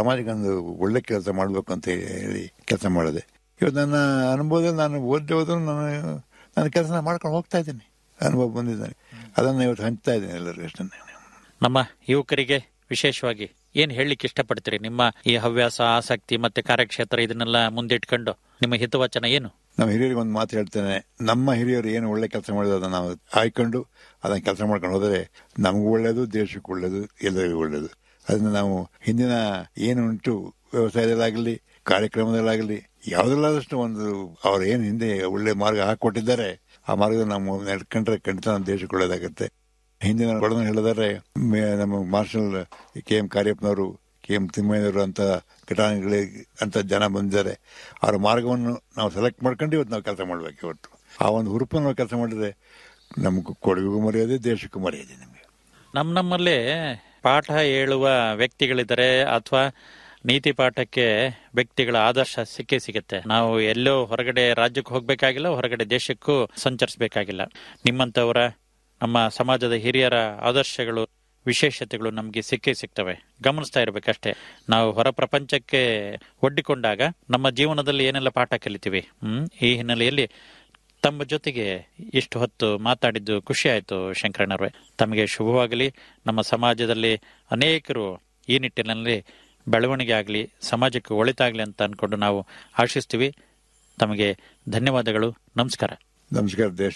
ಸಮಾಜಕ್ಕೆ ಒಂದು ಒಳ್ಳೆ ಕೆಲಸ ಮಾಡಬೇಕು ಅಂತ ಹೇಳಿ ಕೆಲಸ ಮಾಡಿದೆ ಇವತ್ತು ನನ್ನ ಅನುಭವದಲ್ಲಿ ನಾನು ಓದಿ ಹೋದ್ರು ನಾನು ನನ್ನ ಕೆಲಸ ಮಾಡ್ಕೊಂಡು ಹೋಗ್ತಾ ಇದ್ದೀನಿ ಅನುಭವ ಬಂದಿದ್ದಾನೆ ಅದನ್ನು ಇವತ್ತು ಹಂಚ್ತಾ ಇದ್ದೀನಿ ಎಲ್ಲರಿಗೂ ಅಷ್ಟನ್ನೇ ನಮ್ಮ ಯುವಕರಿಗೆ ವಿಶೇಷವಾಗಿ ಏನ್ ಹೇಳಲಿಕ್ಕೆ ಇಷ್ಟಪಡ್ತೀರಿ ನಿಮ್ಮ ಈ ಹವ್ಯಾಸ ಆಸಕ್ತಿ ಮತ್ತೆ ಕಾರ್ಯಕ್ಷೇತ್ರ ಇದನ್ನೆಲ್ಲ ಮುಂದಿಟ್ಕೊಂಡು ನಿಮ್ಮ ಹಿತವಚನ ಏನು ನಮ್ಮ ಹಿರಿಯರಿಗೆ ಒಂದು ಮಾತು ಹೇಳ್ತೇನೆ ನಮ್ಮ ಹಿರಿಯರು ಏನು ಒಳ್ಳೆ ಕೆಲಸ ಮಾಡಿದ್ರು ಅದನ್ನು ನಾವು ಆಯ್ಕೊಂಡು ಅದನ್ನು ಕೆಲಸ ಮಾಡ್ಕೊಂಡು ಹೋದರೆ ನಮಗೂ ಒಳ್ಳೆಯದು ದೇಶಕ್ಕೂ ಒಳ್ಳೆಯದು ಎಲ್ಲರಿಗೂ ಒಳ್ಳೆಯದು ಅದನ್ನ ನಾವು ಹಿಂದಿನ ಏನು ಉಂಟು ವ್ಯವಸಾಯದಲ್ಲಾಗಲಿ ಕಾರ್ಯಕ್ರಮದಲ್ಲಾಗಲಿ ಯಾವುದರಲ್ಲಾದಷ್ಟು ಒಂದು ಅವ್ರು ಏನು ಹಿಂದೆ ಒಳ್ಳೆ ಮಾರ್ಗ ಹಾಕೊಟ್ಟಿದ್ದಾರೆ ಆ ಮಾರ್ಗದ ನಾವು ನಡ್ಕೊಂಡ್ರೆ ಖಂಡಿತ ನಮ್ಮ ದೇಶಕ್ಕೆ ಒಳ್ಳೇದಾಗುತ್ತೆ ಹಿಂದಿನ ಒಡನೆ ಹೇಳಿದರೆ ಮೇ- ನಮ್ಮ ಮಾರ್ಷಲ್ ಕೆ ಎಂ ಕಾರ್ಯಪ್ಪನವರು ಕೆ ಎಂ ತಿಮ್ಮಯ್ಯನವರು ಅಂತ ಘಟನೆಗಳಿಗೆ ಅಂತ ಜನ ಬಂದಿದ್ದಾರೆ ಅವರ ಮಾರ್ಗವನ್ನು ನಾವು ಸೆಲೆಕ್ಟ್ ಮಾಡ್ಕೊಂಡು ಇವತ್ತು ನಾವು ಕೆಲಸ ಮಾಡ್ಬೇಕು ಇವತ್ತು ಆ ಒಂದು ಹುರುಪನ್ನು ನಾವು ಕೆಲಸ ಮಾಡಿದ್ರೆ ನಮಗೂ ಕೊಡಗಿಗೂ ಮರ್ಯಾದೆ ದೇಶಕ್ಕೂ ಮರ್ಯಾದೆ ನಮಗೆ ನಮ್ಮ ನಮ್ಮಲ್ಲೇ ಪಾಠ ಹೇಳುವ ವ್ಯಕ್ತಿಗಳಿದ್ದಾರೆ ಅಥವಾ ನೀತಿ ಪಾಠಕ್ಕೆ ವ್ಯಕ್ತಿಗಳ ಆದರ್ಶ ಸಿಕ್ಕೇ ಸಿಗುತ್ತೆ ನಾವು ಎಲ್ಲೋ ಹೊರಗಡೆ ರಾಜ್ಯಕ್ಕೆ ಹೋಗ್ಬೇಕಾಗಿಲ್ಲ ಹೊರಗಡೆ ದೇಶಕ್ಕೂ ಸಂಚರಿಸಬೇಕಾಗಿಲ್ಲ ನಿಮ್ಮಂತವರ ನಮ್ಮ ಸಮಾಜದ ಹಿರಿಯರ ಆದರ್ಶಗಳು ವಿಶೇಷತೆಗಳು ನಮಗೆ ಸಿಕ್ಕೇ ಸಿಗ್ತವೆ ಗಮನಿಸ್ತಾ ಇರ್ಬೇಕಷ್ಟೇ ನಾವು ಹೊರ ಪ್ರಪಂಚಕ್ಕೆ ಒಡ್ಡಿಕೊಂಡಾಗ ನಮ್ಮ ಜೀವನದಲ್ಲಿ ಏನೆಲ್ಲ ಪಾಠ ಕಲಿತೀವಿ ಹ್ಮ್ ಈ ಹಿನ್ನೆಲೆಯಲ್ಲಿ ತಮ್ಮ ಜೊತೆಗೆ ಇಷ್ಟು ಹೊತ್ತು ಮಾತಾಡಿದ್ದು ಖುಷಿ ಆಯ್ತು ಶಂಕರಣ್ಣವ್ರೆ ತಮಗೆ ಶುಭವಾಗಲಿ ನಮ್ಮ ಸಮಾಜದಲ್ಲಿ ಅನೇಕರು ಈ ನಿಟ್ಟಿನಲ್ಲಿ ಬೆಳವಣಿಗೆ ಆಗಲಿ ಸಮಾಜಕ್ಕೆ ಒಳಿತಾಗಲಿ ಅಂತ ಅನ್ಕೊಂಡು ನಾವು ಆಶಿಸ್ತೀವಿ ತಮಗೆ ಧನ್ಯವಾದಗಳು ನಮಸ್ಕಾರ ನಮಸ್ಕಾರ ದೇಶ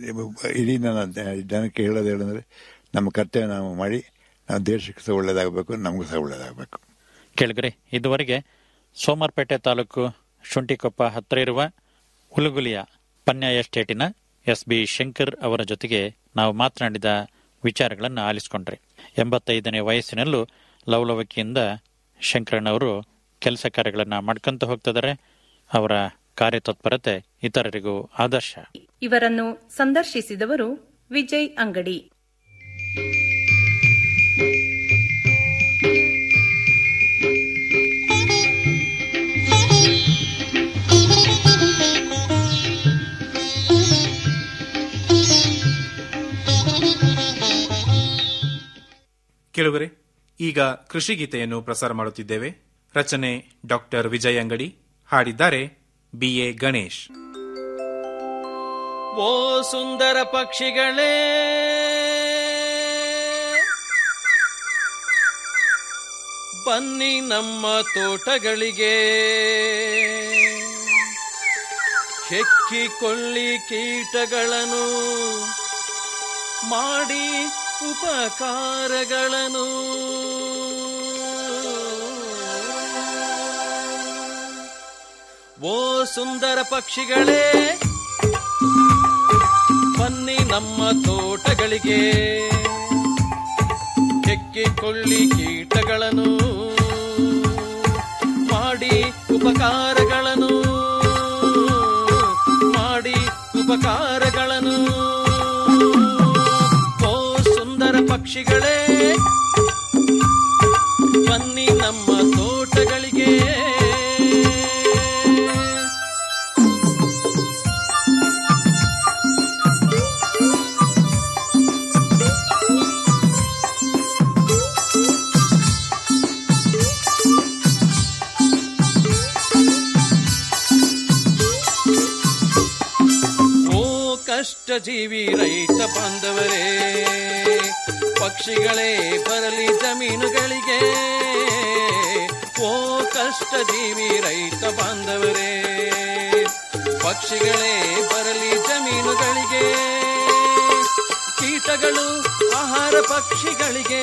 ಇಡೀ ನನ್ನ ಜನಕ್ಕೆ ಹೇಳೋದು ಹೇಳಂದ್ರೆ ನಮ್ಮ ಕರ್ತವ್ಯ ನಾವು ಮಾಡಿ ನಾವು ದೇಶಕ್ಕೆ ಸಹ ಒಳ್ಳೇದಾಗಬೇಕು ನಮಗೂ ಸಹ ಒಳ್ಳೇದಾಗಬೇಕು ಕೇಳಿದ್ರಿ ಇದುವರೆಗೆ ಸೋಮವಾರಪೇಟೆ ತಾಲೂಕು ಶುಂಠಿಕೊಪ್ಪ ಹತ್ತಿರ ಇರುವ ಹುಲಗುಲಿಯ ಪನ್ಯ ಎಸ್ಟೇಟಿನ ಎಸ್ ಬಿ ಶಂಕರ್ ಅವರ ಜೊತೆಗೆ ನಾವು ಮಾತನಾಡಿದ ವಿಚಾರಗಳನ್ನು ಆಲಿಸಿಕೊಂಡ್ರಿ ಎಂಬತ್ತೈದನೇ ವಯಸ್ಸಿನಲ್ಲೂ ಲವಲವಿಕೆಯಿಂದ ಶಂಕರಣ್ಣವರು ಕೆಲಸ ಕಾರ್ಯಗಳನ್ನು ಮಾಡ್ಕೊಂತ ಹೋಗ್ತಿದ್ದಾರೆ ಅವರ ಕಾರ್ಯತತ್ಪರತೆ ಇತರರಿಗೂ ಆದರ್ಶ ಇವರನ್ನು ಸಂದರ್ಶಿಸಿದವರು ವಿಜಯ್ ಅಂಗಡಿ ಕೇಳುಗರೆ ಈಗ ಕೃಷಿ ಗೀತೆಯನ್ನು ಪ್ರಸಾರ ಮಾಡುತ್ತಿದ್ದೇವೆ ರಚನೆ ಡಾಕ್ಟರ್ ವಿಜಯ್ ಅಂಗಡಿ ಹಾಡಿದ್ದಾರೆ ಬಿಎ ಗಣೇಶ್ ಓ ಸುಂದರ ಪಕ್ಷಿಗಳೇ ಬನ್ನಿ ನಮ್ಮ ತೋಟಗಳಿಗೆ ಹೆಕ್ಕಿಕೊಳ್ಳಿ ಕೀಟಗಳನ್ನು ಮಾಡಿ ಉಪಕಾರಗಳನ್ನು ಓ ಸುಂದರ ಪಕ್ಷಿಗಳೇ ಬನ್ನಿ ನಮ್ಮ ತೋಟಗಳಿಗೆ ಹೆಕ್ಕಿಕೊಳ್ಳಿ ಕೀಟಗಳನ್ನು ಮಾಡಿ ಉಪಕಾರಗಳನ್ನು ಮಾಡಿ ಉಪಕಾರಗಳನ್ನು ಓ ಸುಂದರ ಪಕ್ಷಿಗಳೇ ಬನ್ನಿ ನಮ್ಮ ತೋಟಗಳಿಗೆ ಓ ಕಷ್ಟ ಜೀವಿ ರೈತ ಬಾಂಧವರೇ ಪಕ್ಷಿಗಳೇ ಬರಲಿ ಜಮೀನುಗಳಿಗೆ ಓ ಕಷ್ಟ ಜೀವಿ ರೈತ ಬಾಂಧವರೇ ಪಕ್ಷಿಗಳೇ ಬರಲಿ ಜಮೀನುಗಳಿಗೆ ಕೀಟಗಳು ಆಹಾರ ಪಕ್ಷಿಗಳಿಗೆ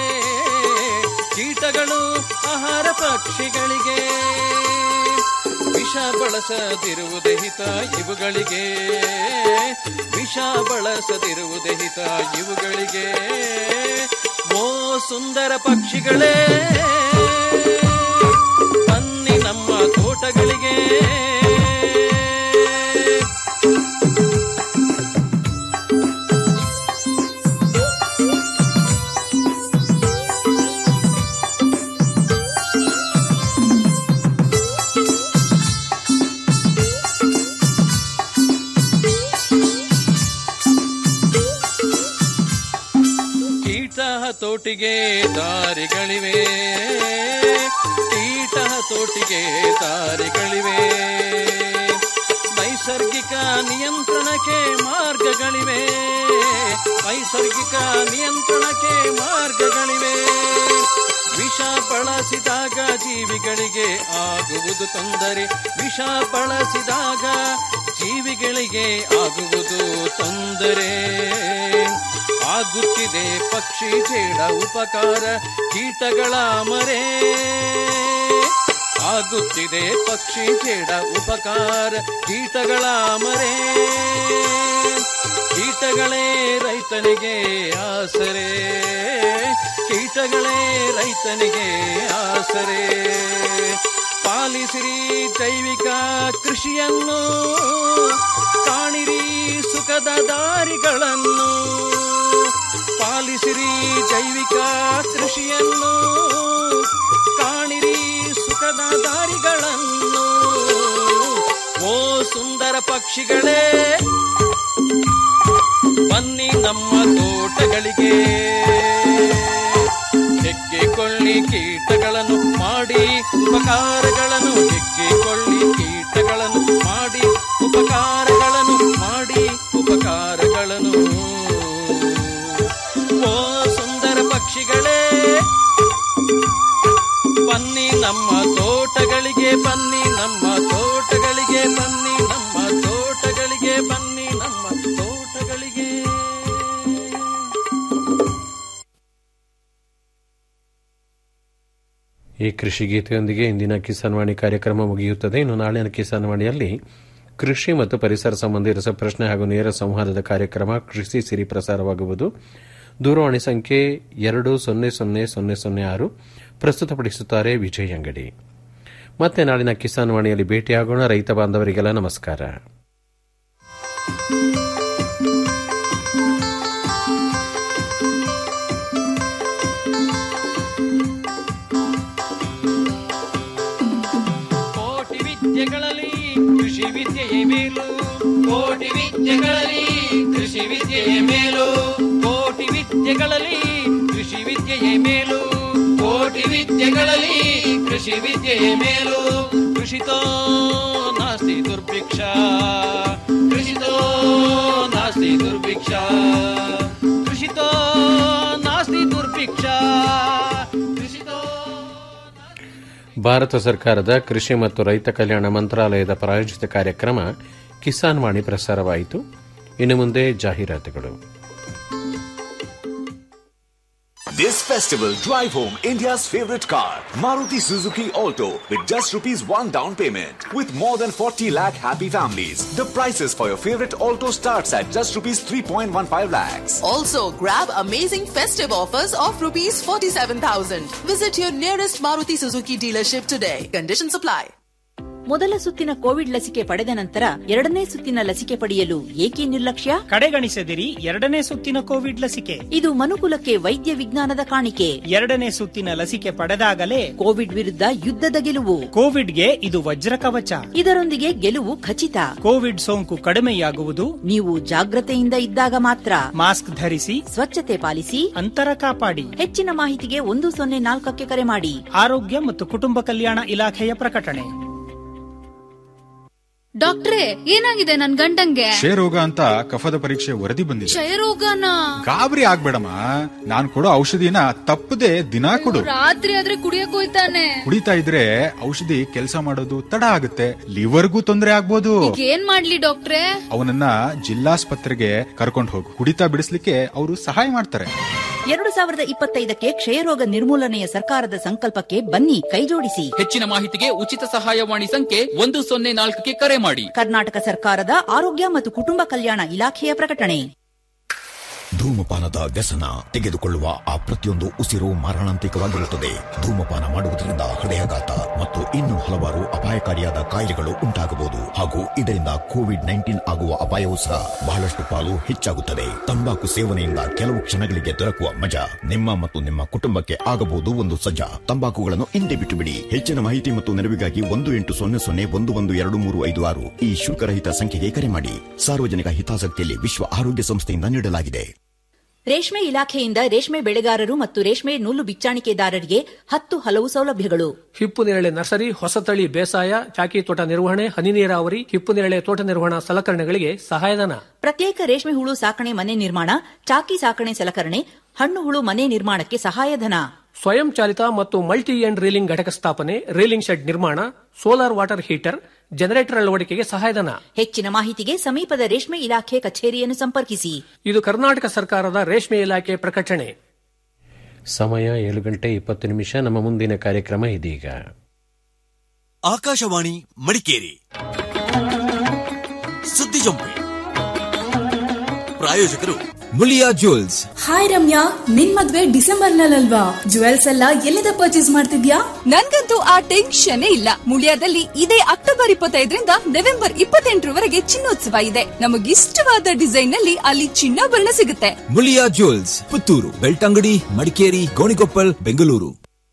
ಕೀಟಗಳು ಆಹಾರ ಪಕ್ಷಿಗಳಿಗೆ ವಿಷ ಬಳಸದಿರುವುದೇ ಹಿತ ಇವುಗಳಿಗೆ ವಿಷ ಬಳಸದಿರುವುದೇ ಹಿತ ಇವುಗಳಿಗೆ ಓ ಸುಂದರ ಪಕ್ಷಿಗಳೇ ಬನ್ನಿ ನಮ್ಮ ತೋಟಗಳಿಗೆ ಕೀಟ ಹತೋಟಿಗೆ ದಾರಿಗಳಿವೆ ಹತೋಟಿಗೆ ದಾರಿಗಳಿವೆ ನೈಸರ್ಗಿಕ ನಿಯಂತ್ರಣಕ್ಕೆ ಮಾರ್ಗಗಳಿವೆ ನೈಸರ್ಗಿಕ ನಿಯಂತ್ರಣಕ್ಕೆ ಮಾರ್ಗಗಳಿವೆ ವಿಷ ಬಳಸಿದಾಗ ಜೀವಿಗಳಿಗೆ ಆಗುವುದು ತೊಂದರೆ ವಿಷ ಬಳಸಿದಾಗ ಜೀವಿಗಳಿಗೆ ಆಗುವುದು ತೊಂದರೆ ಆಗುತ್ತಿದೆ ಪಕ್ಷಿ ಜೇಡ ಉಪಕಾರ ಕೀಟಗಳ ಮರೆ ಆಗುತ್ತಿದೆ ಪಕ್ಷಿ ಜೇಡ ಉಪಕಾರ ಕೀಟಗಳ ಮರೆ ಕೀಟಗಳೇ ರೈತನಿಗೆ ಆಸರೆ ಕೀಟಗಳೇ ರೈತನಿಗೆ ಆಸರೆ ಪಾಲಿಸಿರಿ ಜೈವಿಕ ಕೃಷಿಯನ್ನು ಕಾಣಿರಿ ಸುಖದ ದಾರಿಗಳನ್ನು ಪಾಲಿಸಿರಿ ಜೈವಿಕ ಕೃಷಿಯನ್ನು ಕಾಣಿರಿ ಸುಖದ ದಾರಿಗಳನ್ನು ಓ ಸುಂದರ ಪಕ್ಷಿಗಳೇ ಬನ್ನಿ ನಮ್ಮ ತೋಟಗಳಿಗೆ ಹೆಗ್ಗಿಕೊಳ್ಳಿ ಕೀಟಗಳನ್ನು ಮಾಡಿ ಉಪಕಾರಗಳನ್ನು ಹೆಗ್ಗಿಕೊಳ್ಳಿ ಕೀಟಗಳನ್ನು ಮಾಡಿ ಉಪಕಾರಗಳನ್ನು ಮಾಡಿ ಉಪಕಾರಗಳನ್ನು ಓ ಸುಂದರ ಪಕ್ಷಿಗಳೇ ಬನ್ನಿ ನಮ್ಮ ತೋಟಗಳಿಗೆ ಬನ್ನಿ ನಮ್ಮ ತೋಟಗಳಿಗೆ ಬನ್ನಿ ನಮ್ಮ ತೋಟಗಳಿಗೆ ಬನ್ನಿ ನಮ್ಮ ತೋಟಗಳಿಗೆ ಈ ಕೃಷಿ ಗೀತೆಯೊಂದಿಗೆ ಇಂದಿನ ಕಿಸಾನ್ವಾಣಿ ಕಾರ್ಯಕ್ರಮ ಮುಗಿಯುತ್ತದೆ ಇನ್ನು ನಾಳಿನ ಕಿಸಾನ್ವಾಣಿಯಲ್ಲಿ ಕೃಷಿ ಮತ್ತು ಪರಿಸರ ಸಂಬಂಧಿ ರಸಪ್ರಶ್ನೆ ಹಾಗೂ ನೇರ ಸಂವಾದದ ಕಾರ್ಯಕ್ರಮ ಕೃಷಿ ಸಿರಿ ಪ್ರಸಾರವಾಗುವುದು ದೂರವಾಣಿ ಸಂಖ್ಯೆ ಎರಡು ಸೊನ್ನೆ ಸೊನ್ನೆ ಸೊನ್ನೆ ಸೊನ್ನೆ ಆರು ಪ್ರಸ್ತುತಪಡಿಸುತ್ತಾರೆ ವಿಜಯ್ ಅಂಗಡಿ ಮತ್ತೆ ನಾಳಿನ ಕಿಸಾನ್ ವಾಣಿಯಲ್ಲಿ ಭೇಟಿಯಾಗೋಣ ರೈತ ಬಾಂಧವರಿಗೆಲ್ಲ ನಮಸ್ಕಾರ ಕೋಟಿ ವಿದ್ಯೆಗಳಲ್ಲಿ ಕೃಷಿ ವಿದ್ಯೆಯೇ ಮೇಲು ಕೋಟಿ ವಿದ್ಯೆಗಳಲ್ಲಿ ಕೃಷಿ ವಿದ್ಯೆಯೇ ಮೇಲು ಕೋಟಿ ವಿದ್ಯೆಗಳಲ್ಲಿ ಕೃಷಿ ವಿದ್ಯೆಯೇ ಮೇಲು ಕೋಟಿ ವಿದ್ಯೆಗಳಲ್ಲಿ ಕೃಷಿ ವಿದ್ಯೆಯೇ ಮೇಲು ಕೃಷಿತೋ ನಾಸ್ತಿ ದುರ್ಭಿಕ್ಷ ಕೃಷಿತೋ ನಾಸ್ತಿ ದುರ್ಭಿಕ್ಷ ಕೃಷಿತೋ ನಾಸ್ತಿ ದುರ್ಭಿಕ್ಷ ಕೃಷಿತೋ ಭಾರತ ಸರ್ಕಾರದ ಕೃಷಿ ಮತ್ತು ರೈತ ಕಲ್ಯಾಣ ಮಂತ್ರಾಲಯದ ಪ್ರಾಯೋಜಿತ ಕಾರ್ಯಕ್ರಮ ಕಿಸಾನ್ ವಾಣಿ ಪ್ರಸಾರವಾಯಿತು ಇನ್ನು ಮುಂದೆ ಜಾಹೀರಾತುಗಳು This festival, drive home India's favorite car, Maruti Suzuki Alto, with just rupees 1 down payment. With more than 40 lakh happy families, the prices for your favorite Alto starts at just rupees 3.15 lakhs. Also, grab amazing festive offers of rupees 47,000. Visit your nearest Maruti Suzuki dealership today. Conditions apply. ಮೊದಲ ಸುತ್ತಿನ ಕೋವಿಡ್ ಲಸಿಕೆ ಪಡೆದ ನಂತರ ಎರಡನೇ ಸುತ್ತಿನ ಲಸಿಕೆ ಪಡೆಯಲು ಏಕೆ ನಿರ್ಲಕ್ಷ್ಯ ಕಡೆಗಣಿಸದಿರಿ ಎರಡನೇ ಸುತ್ತಿನ ಕೋವಿಡ್ ಲಸಿಕೆ ಇದು ಮನುಕುಲಕ್ಕೆ ವೈದ್ಯ ವಿಜ್ಞಾನದ ಕಾಣಿಕೆ ಎರಡನೇ ಸುತ್ತಿನ ಲಸಿಕೆ ಪಡೆದಾಗಲೇ ಕೋವಿಡ್ ವಿರುದ್ಧ ಯುದ್ಧದ ಗೆಲುವು ಕೋವಿಡ್ಗೆ ಇದು ವಜ್ರ ಕವಚ ಇದರೊಂದಿಗೆ ಗೆಲುವು ಖಚಿತ ಕೋವಿಡ್ ಸೋಂಕು ಕಡಿಮೆಯಾಗುವುದು ನೀವು ಜಾಗ್ರತೆಯಿಂದ ಇದ್ದಾಗ ಮಾತ್ರ ಮಾಸ್ಕ್ ಧರಿಸಿ ಸ್ವಚ್ಛತೆ ಪಾಲಿಸಿ ಅಂತರ ಕಾಪಾಡಿ ಹೆಚ್ಚಿನ ಮಾಹಿತಿಗೆ ಒಂದು ಸೊನ್ನೆ ನಾಲ್ಕಕ್ಕೆ ಕರೆ ಮಾಡಿ ಆರೋಗ್ಯ ಮತ್ತು ಕುಟುಂಬ ಕಲ್ಯಾಣ ಇಲಾಖೆಯ ಪ್ರಕಟಣೆ ಡಾಕ್ಟ್ರೇ ಏನಾಗಿದೆ ನನ್ ಗಂಡಂಗೆ ಕ್ಷಯರೋಗ ಅಂತ ಕಫದ ಪರೀಕ್ಷೆ ವರದಿ ಬಂದಿದೆ ಕ್ಷಯರೋಗನ ಗಾಬರಿ ಆಗ್ಬೇಡಮ್ಮ ನಾನ್ ಕೊಡೋ ಔಷಧಿನ ತಪ್ಪದೆ ದಿನಾ ಕೊಡು ರಾತ್ರಿ ಆದ್ರೆ ಕುಡಿಯಕ್ ಹೋಯ್ತಾನೆ ಕುಡಿತಾ ಇದ್ರೆ ಔಷಧಿ ಕೆಲಸ ಮಾಡೋದು ತಡ ಆಗುತ್ತೆ ಲಿವರ್ಗೂ ತೊಂದರೆ ಆಗ್ಬೋದು ಈಗ ಏನ್ ಮಾಡ್ಲಿ ಡಾಕ್ಟ್ರೇ ಅವನನ್ನ ಜಿಲ್ಲಾಸ್ಪತ್ರೆಗೆ ಕರ್ಕೊಂಡು ಹೋಗು ಕುಡಿತಾ ಬಿಡಿಸ್ಲಿಕ್ಕೆ ಅವರು ಸಹಾಯ ಮಾಡ್ತಾರೆ ಎರಡು ಸಾವಿರದ ಇಪ್ಪತ್ತೈದಕ್ಕೆ ಕ್ಷಯರೋಗ ನಿರ್ಮೂಲನೆಯ ಸರ್ಕಾರದ ಸಂಕಲ್ಪಕ್ಕೆ ಬನ್ನಿ ಕೈಜೋಡಿಸಿ ಹೆಚ್ಚಿನ ಮಾಹಿತಿಗೆ ಉಚಿತ ಸಹಾಯವಾಣಿ ಸಂಖ್ಯೆ ಒಂದು ಸೊನ್ನೆ ನಾಲ್ಕಕ್ಕೆ ಕರೆ ಮಾಡಿ ಕರ್ನಾಟಕ ಸರ್ಕಾರದ ಆರೋಗ್ಯ ಮತ್ತು ಕುಟುಂಬ ಕಲ್ಯಾಣ ಇಲಾಖೆಯ ಪ್ರಕಟಣೆ ಧೂಮಪಾನದ ವ್ಯಸನ ತೆಗೆದುಕೊಳ್ಳುವ ಆ ಪ್ರತಿಯೊಂದು ಉಸಿರು ಮಾರಣಾಂತಿಕವಾಗಿರುತ್ತದೆ ಧೂಮಪಾನ ಮಾಡುವುದರಿಂದ ಹೃದಯಾಘಾತ ಮತ್ತು ಇನ್ನೂ ಹಲವಾರು ಅಪಾಯಕಾರಿಯಾದ ಕಾಯಿಲೆಗಳು ಉಂಟಾಗಬಹುದು ಹಾಗೂ ಇದರಿಂದ ಕೋವಿಡ್ ನೈನ್ಟೀನ್ ಆಗುವ ಅಪಾಯವೂ ಸಹ ಬಹಳಷ್ಟು ಪಾಲು ಹೆಚ್ಚಾಗುತ್ತದೆ ತಂಬಾಕು ಸೇವನೆಯಿಂದ ಕೆಲವು ಕ್ಷಣಗಳಿಗೆ ದೊರಕುವ ಮಜಾ ನಿಮ್ಮ ಮತ್ತು ನಿಮ್ಮ ಕುಟುಂಬಕ್ಕೆ ಆಗಬಹುದು ಒಂದು ಸಜ್ಜಾ ತಂಬಾಕುಗಳನ್ನು ಹಿಂದೆ ಬಿಟ್ಟು ಬಿಡಿ ಹೆಚ್ಚಿನ ಮಾಹಿತಿ ಮತ್ತು ನೆರವಿಗಾಗಿ ಒಂದು ಎಂಟು ಸೊನ್ನೆ ಸೊನ್ನೆ ಒಂದು ಒಂದು ಎರಡು ಮೂರು ಐದು ಆರು ಈ ಶುಲ್ಕರಹಿತ ಸಂಖ್ಯೆಗೆ ಕರೆ ಮಾಡಿ ಸಾರ್ವಜನಿಕ ಹಿತಾಸಕ್ತಿಯಲ್ಲಿ ವಿಶ್ವ ಆರೋಗ್ಯ ಸಂಸ್ಥೆಯಿಂದ ನೀಡಲಾಗಿದೆ ರೇಷ್ಮೆ ಇಲಾಖೆಯಿಂದ ರೇಷ್ಮೆ ಬೆಳೆಗಾರರು ಮತ್ತು ರೇಷ್ಮೆ ನೂಲು ಬಿಚ್ಚಾಣಿಕೆದಾರರಿಗೆ ಹತ್ತು ಹಲವು ಸೌಲಭ್ಯಗಳು ಹಿಪ್ಪು ನೇರಳೆ ನರ್ಸರಿ ಹೊಸತಳಿ ಬೇಸಾಯ ಚಾಕಿ ತೋಟ ನಿರ್ವಹಣೆ ಹನಿ ನೀರಾವರಿ ಹಿಪ್ಪು ನೇರಳೆ ತೋಟ ನಿರ್ವಹಣಾ ಸಲಕರಣೆಗಳಿಗೆ ಸಹಾಯಧನ ಪ್ರತ್ಯೇಕ ರೇಷ್ಮೆ ಹುಳು ಸಾಕಣೆ ಮನೆ ನಿರ್ಮಾಣ ಚಾಕಿ ಸಾಕಣೆ ಸಲಕರಣೆ ಹಣ್ಣು ಹುಳು ಮನೆ ನಿರ್ಮಾಣಕ್ಕೆ ಸಹಾಯಧನ ಸ್ವಯಂ ಚಾಲಿತ ಮತ್ತು ಮಲ್ಟಿ ಎಂಡ್ ರೀಲಿಂಗ್ ಘಟಕ ಸ್ಥಾಪನೆ ರೀಲಿಂಗ್ ಶೆಡ್ ನಿರ್ಮಾಣ ಸೋಲಾರ್ ವಾಟರ್ ಹೀಟರ್ ಜನರೇಟರ್ ಅಳವಡಿಕೆಗೆ ಸಹಾಯಧನ ಹೆಚ್ಚಿನ ಮಾಹಿತಿಗೆ ಸಮೀಪದ ರೇಷ್ಮೆ ಇಲಾಖೆ ಕಚೇರಿಯನ್ನು ಸಂಪರ್ಕಿಸಿ ಇದು ಕರ್ನಾಟಕ ಸರ್ಕಾರದ ರೇಷ್ಮೆ ಇಲಾಖೆ ಪ್ರಕಟಣೆ ಸಮಯ ಏಳು ಗಂಟೆ ಇಪ್ಪತ್ತು ನಿಮಿಷ ನಮ್ಮ ಮುಂದಿನ ಕಾರ್ಯಕ್ರಮ ಇದೀಗ ಆಕಾಶವಾಣಿ ಮಡಿಕೇರಿ ಸುದ್ದಿ ಜಂಪೆ ಪ್ರಾಯೋಜಕರು ಮುಳಿಯಾ ಜ್ಯುವೆಲ್ಸ್ ಹಾಯ್ ರಮ್ಯಾ ನಿನ್ ಮದ್ವೆ ಡಿಸೆಂಬರ್ ನಲ್ಲಲ್ವಾ ಜುವೆಲ್ಸ್ ಎಲ್ಲ ಎಲ್ಲಿಂದ ಪರ್ಚೇಸ್ ಮಾಡ್ತಿದ್ಯಾ ನನ್ಗಂತೂ ಆ ಟೆನ್ಷನ್ ಇಲ್ಲ ಮುಳಿಯಾದಲ್ಲಿ ಇದೇ ಅಕ್ಟೋಬರ್ ಇಪ್ಪತ್ತೈದರಿಂದ ನವೆಂಬರ್ ಇಪ್ಪತ್ತೆಂಟರವರೆಗೆ ಚಿನ್ನೋತ್ಸವ ಇದೆ ನಮಗಿಷ್ಟವಾದ ಡಿಸೈನ್ ನಲ್ಲಿ ಅಲ್ಲಿ ಚಿನ್ನಾಭರಣ ಸಿಗುತ್ತೆ ಮುಳಿಯಾ ಜ್ಯುವೆಲ್ಸ್ ಪುತ್ತೂರು ಬೆಳ್ತಂಗಡಿ ಮಡಿಕೇರಿ ಗೋಣಿಕೊಪ್ಪಲ್ ಬೆಂಗಳೂರು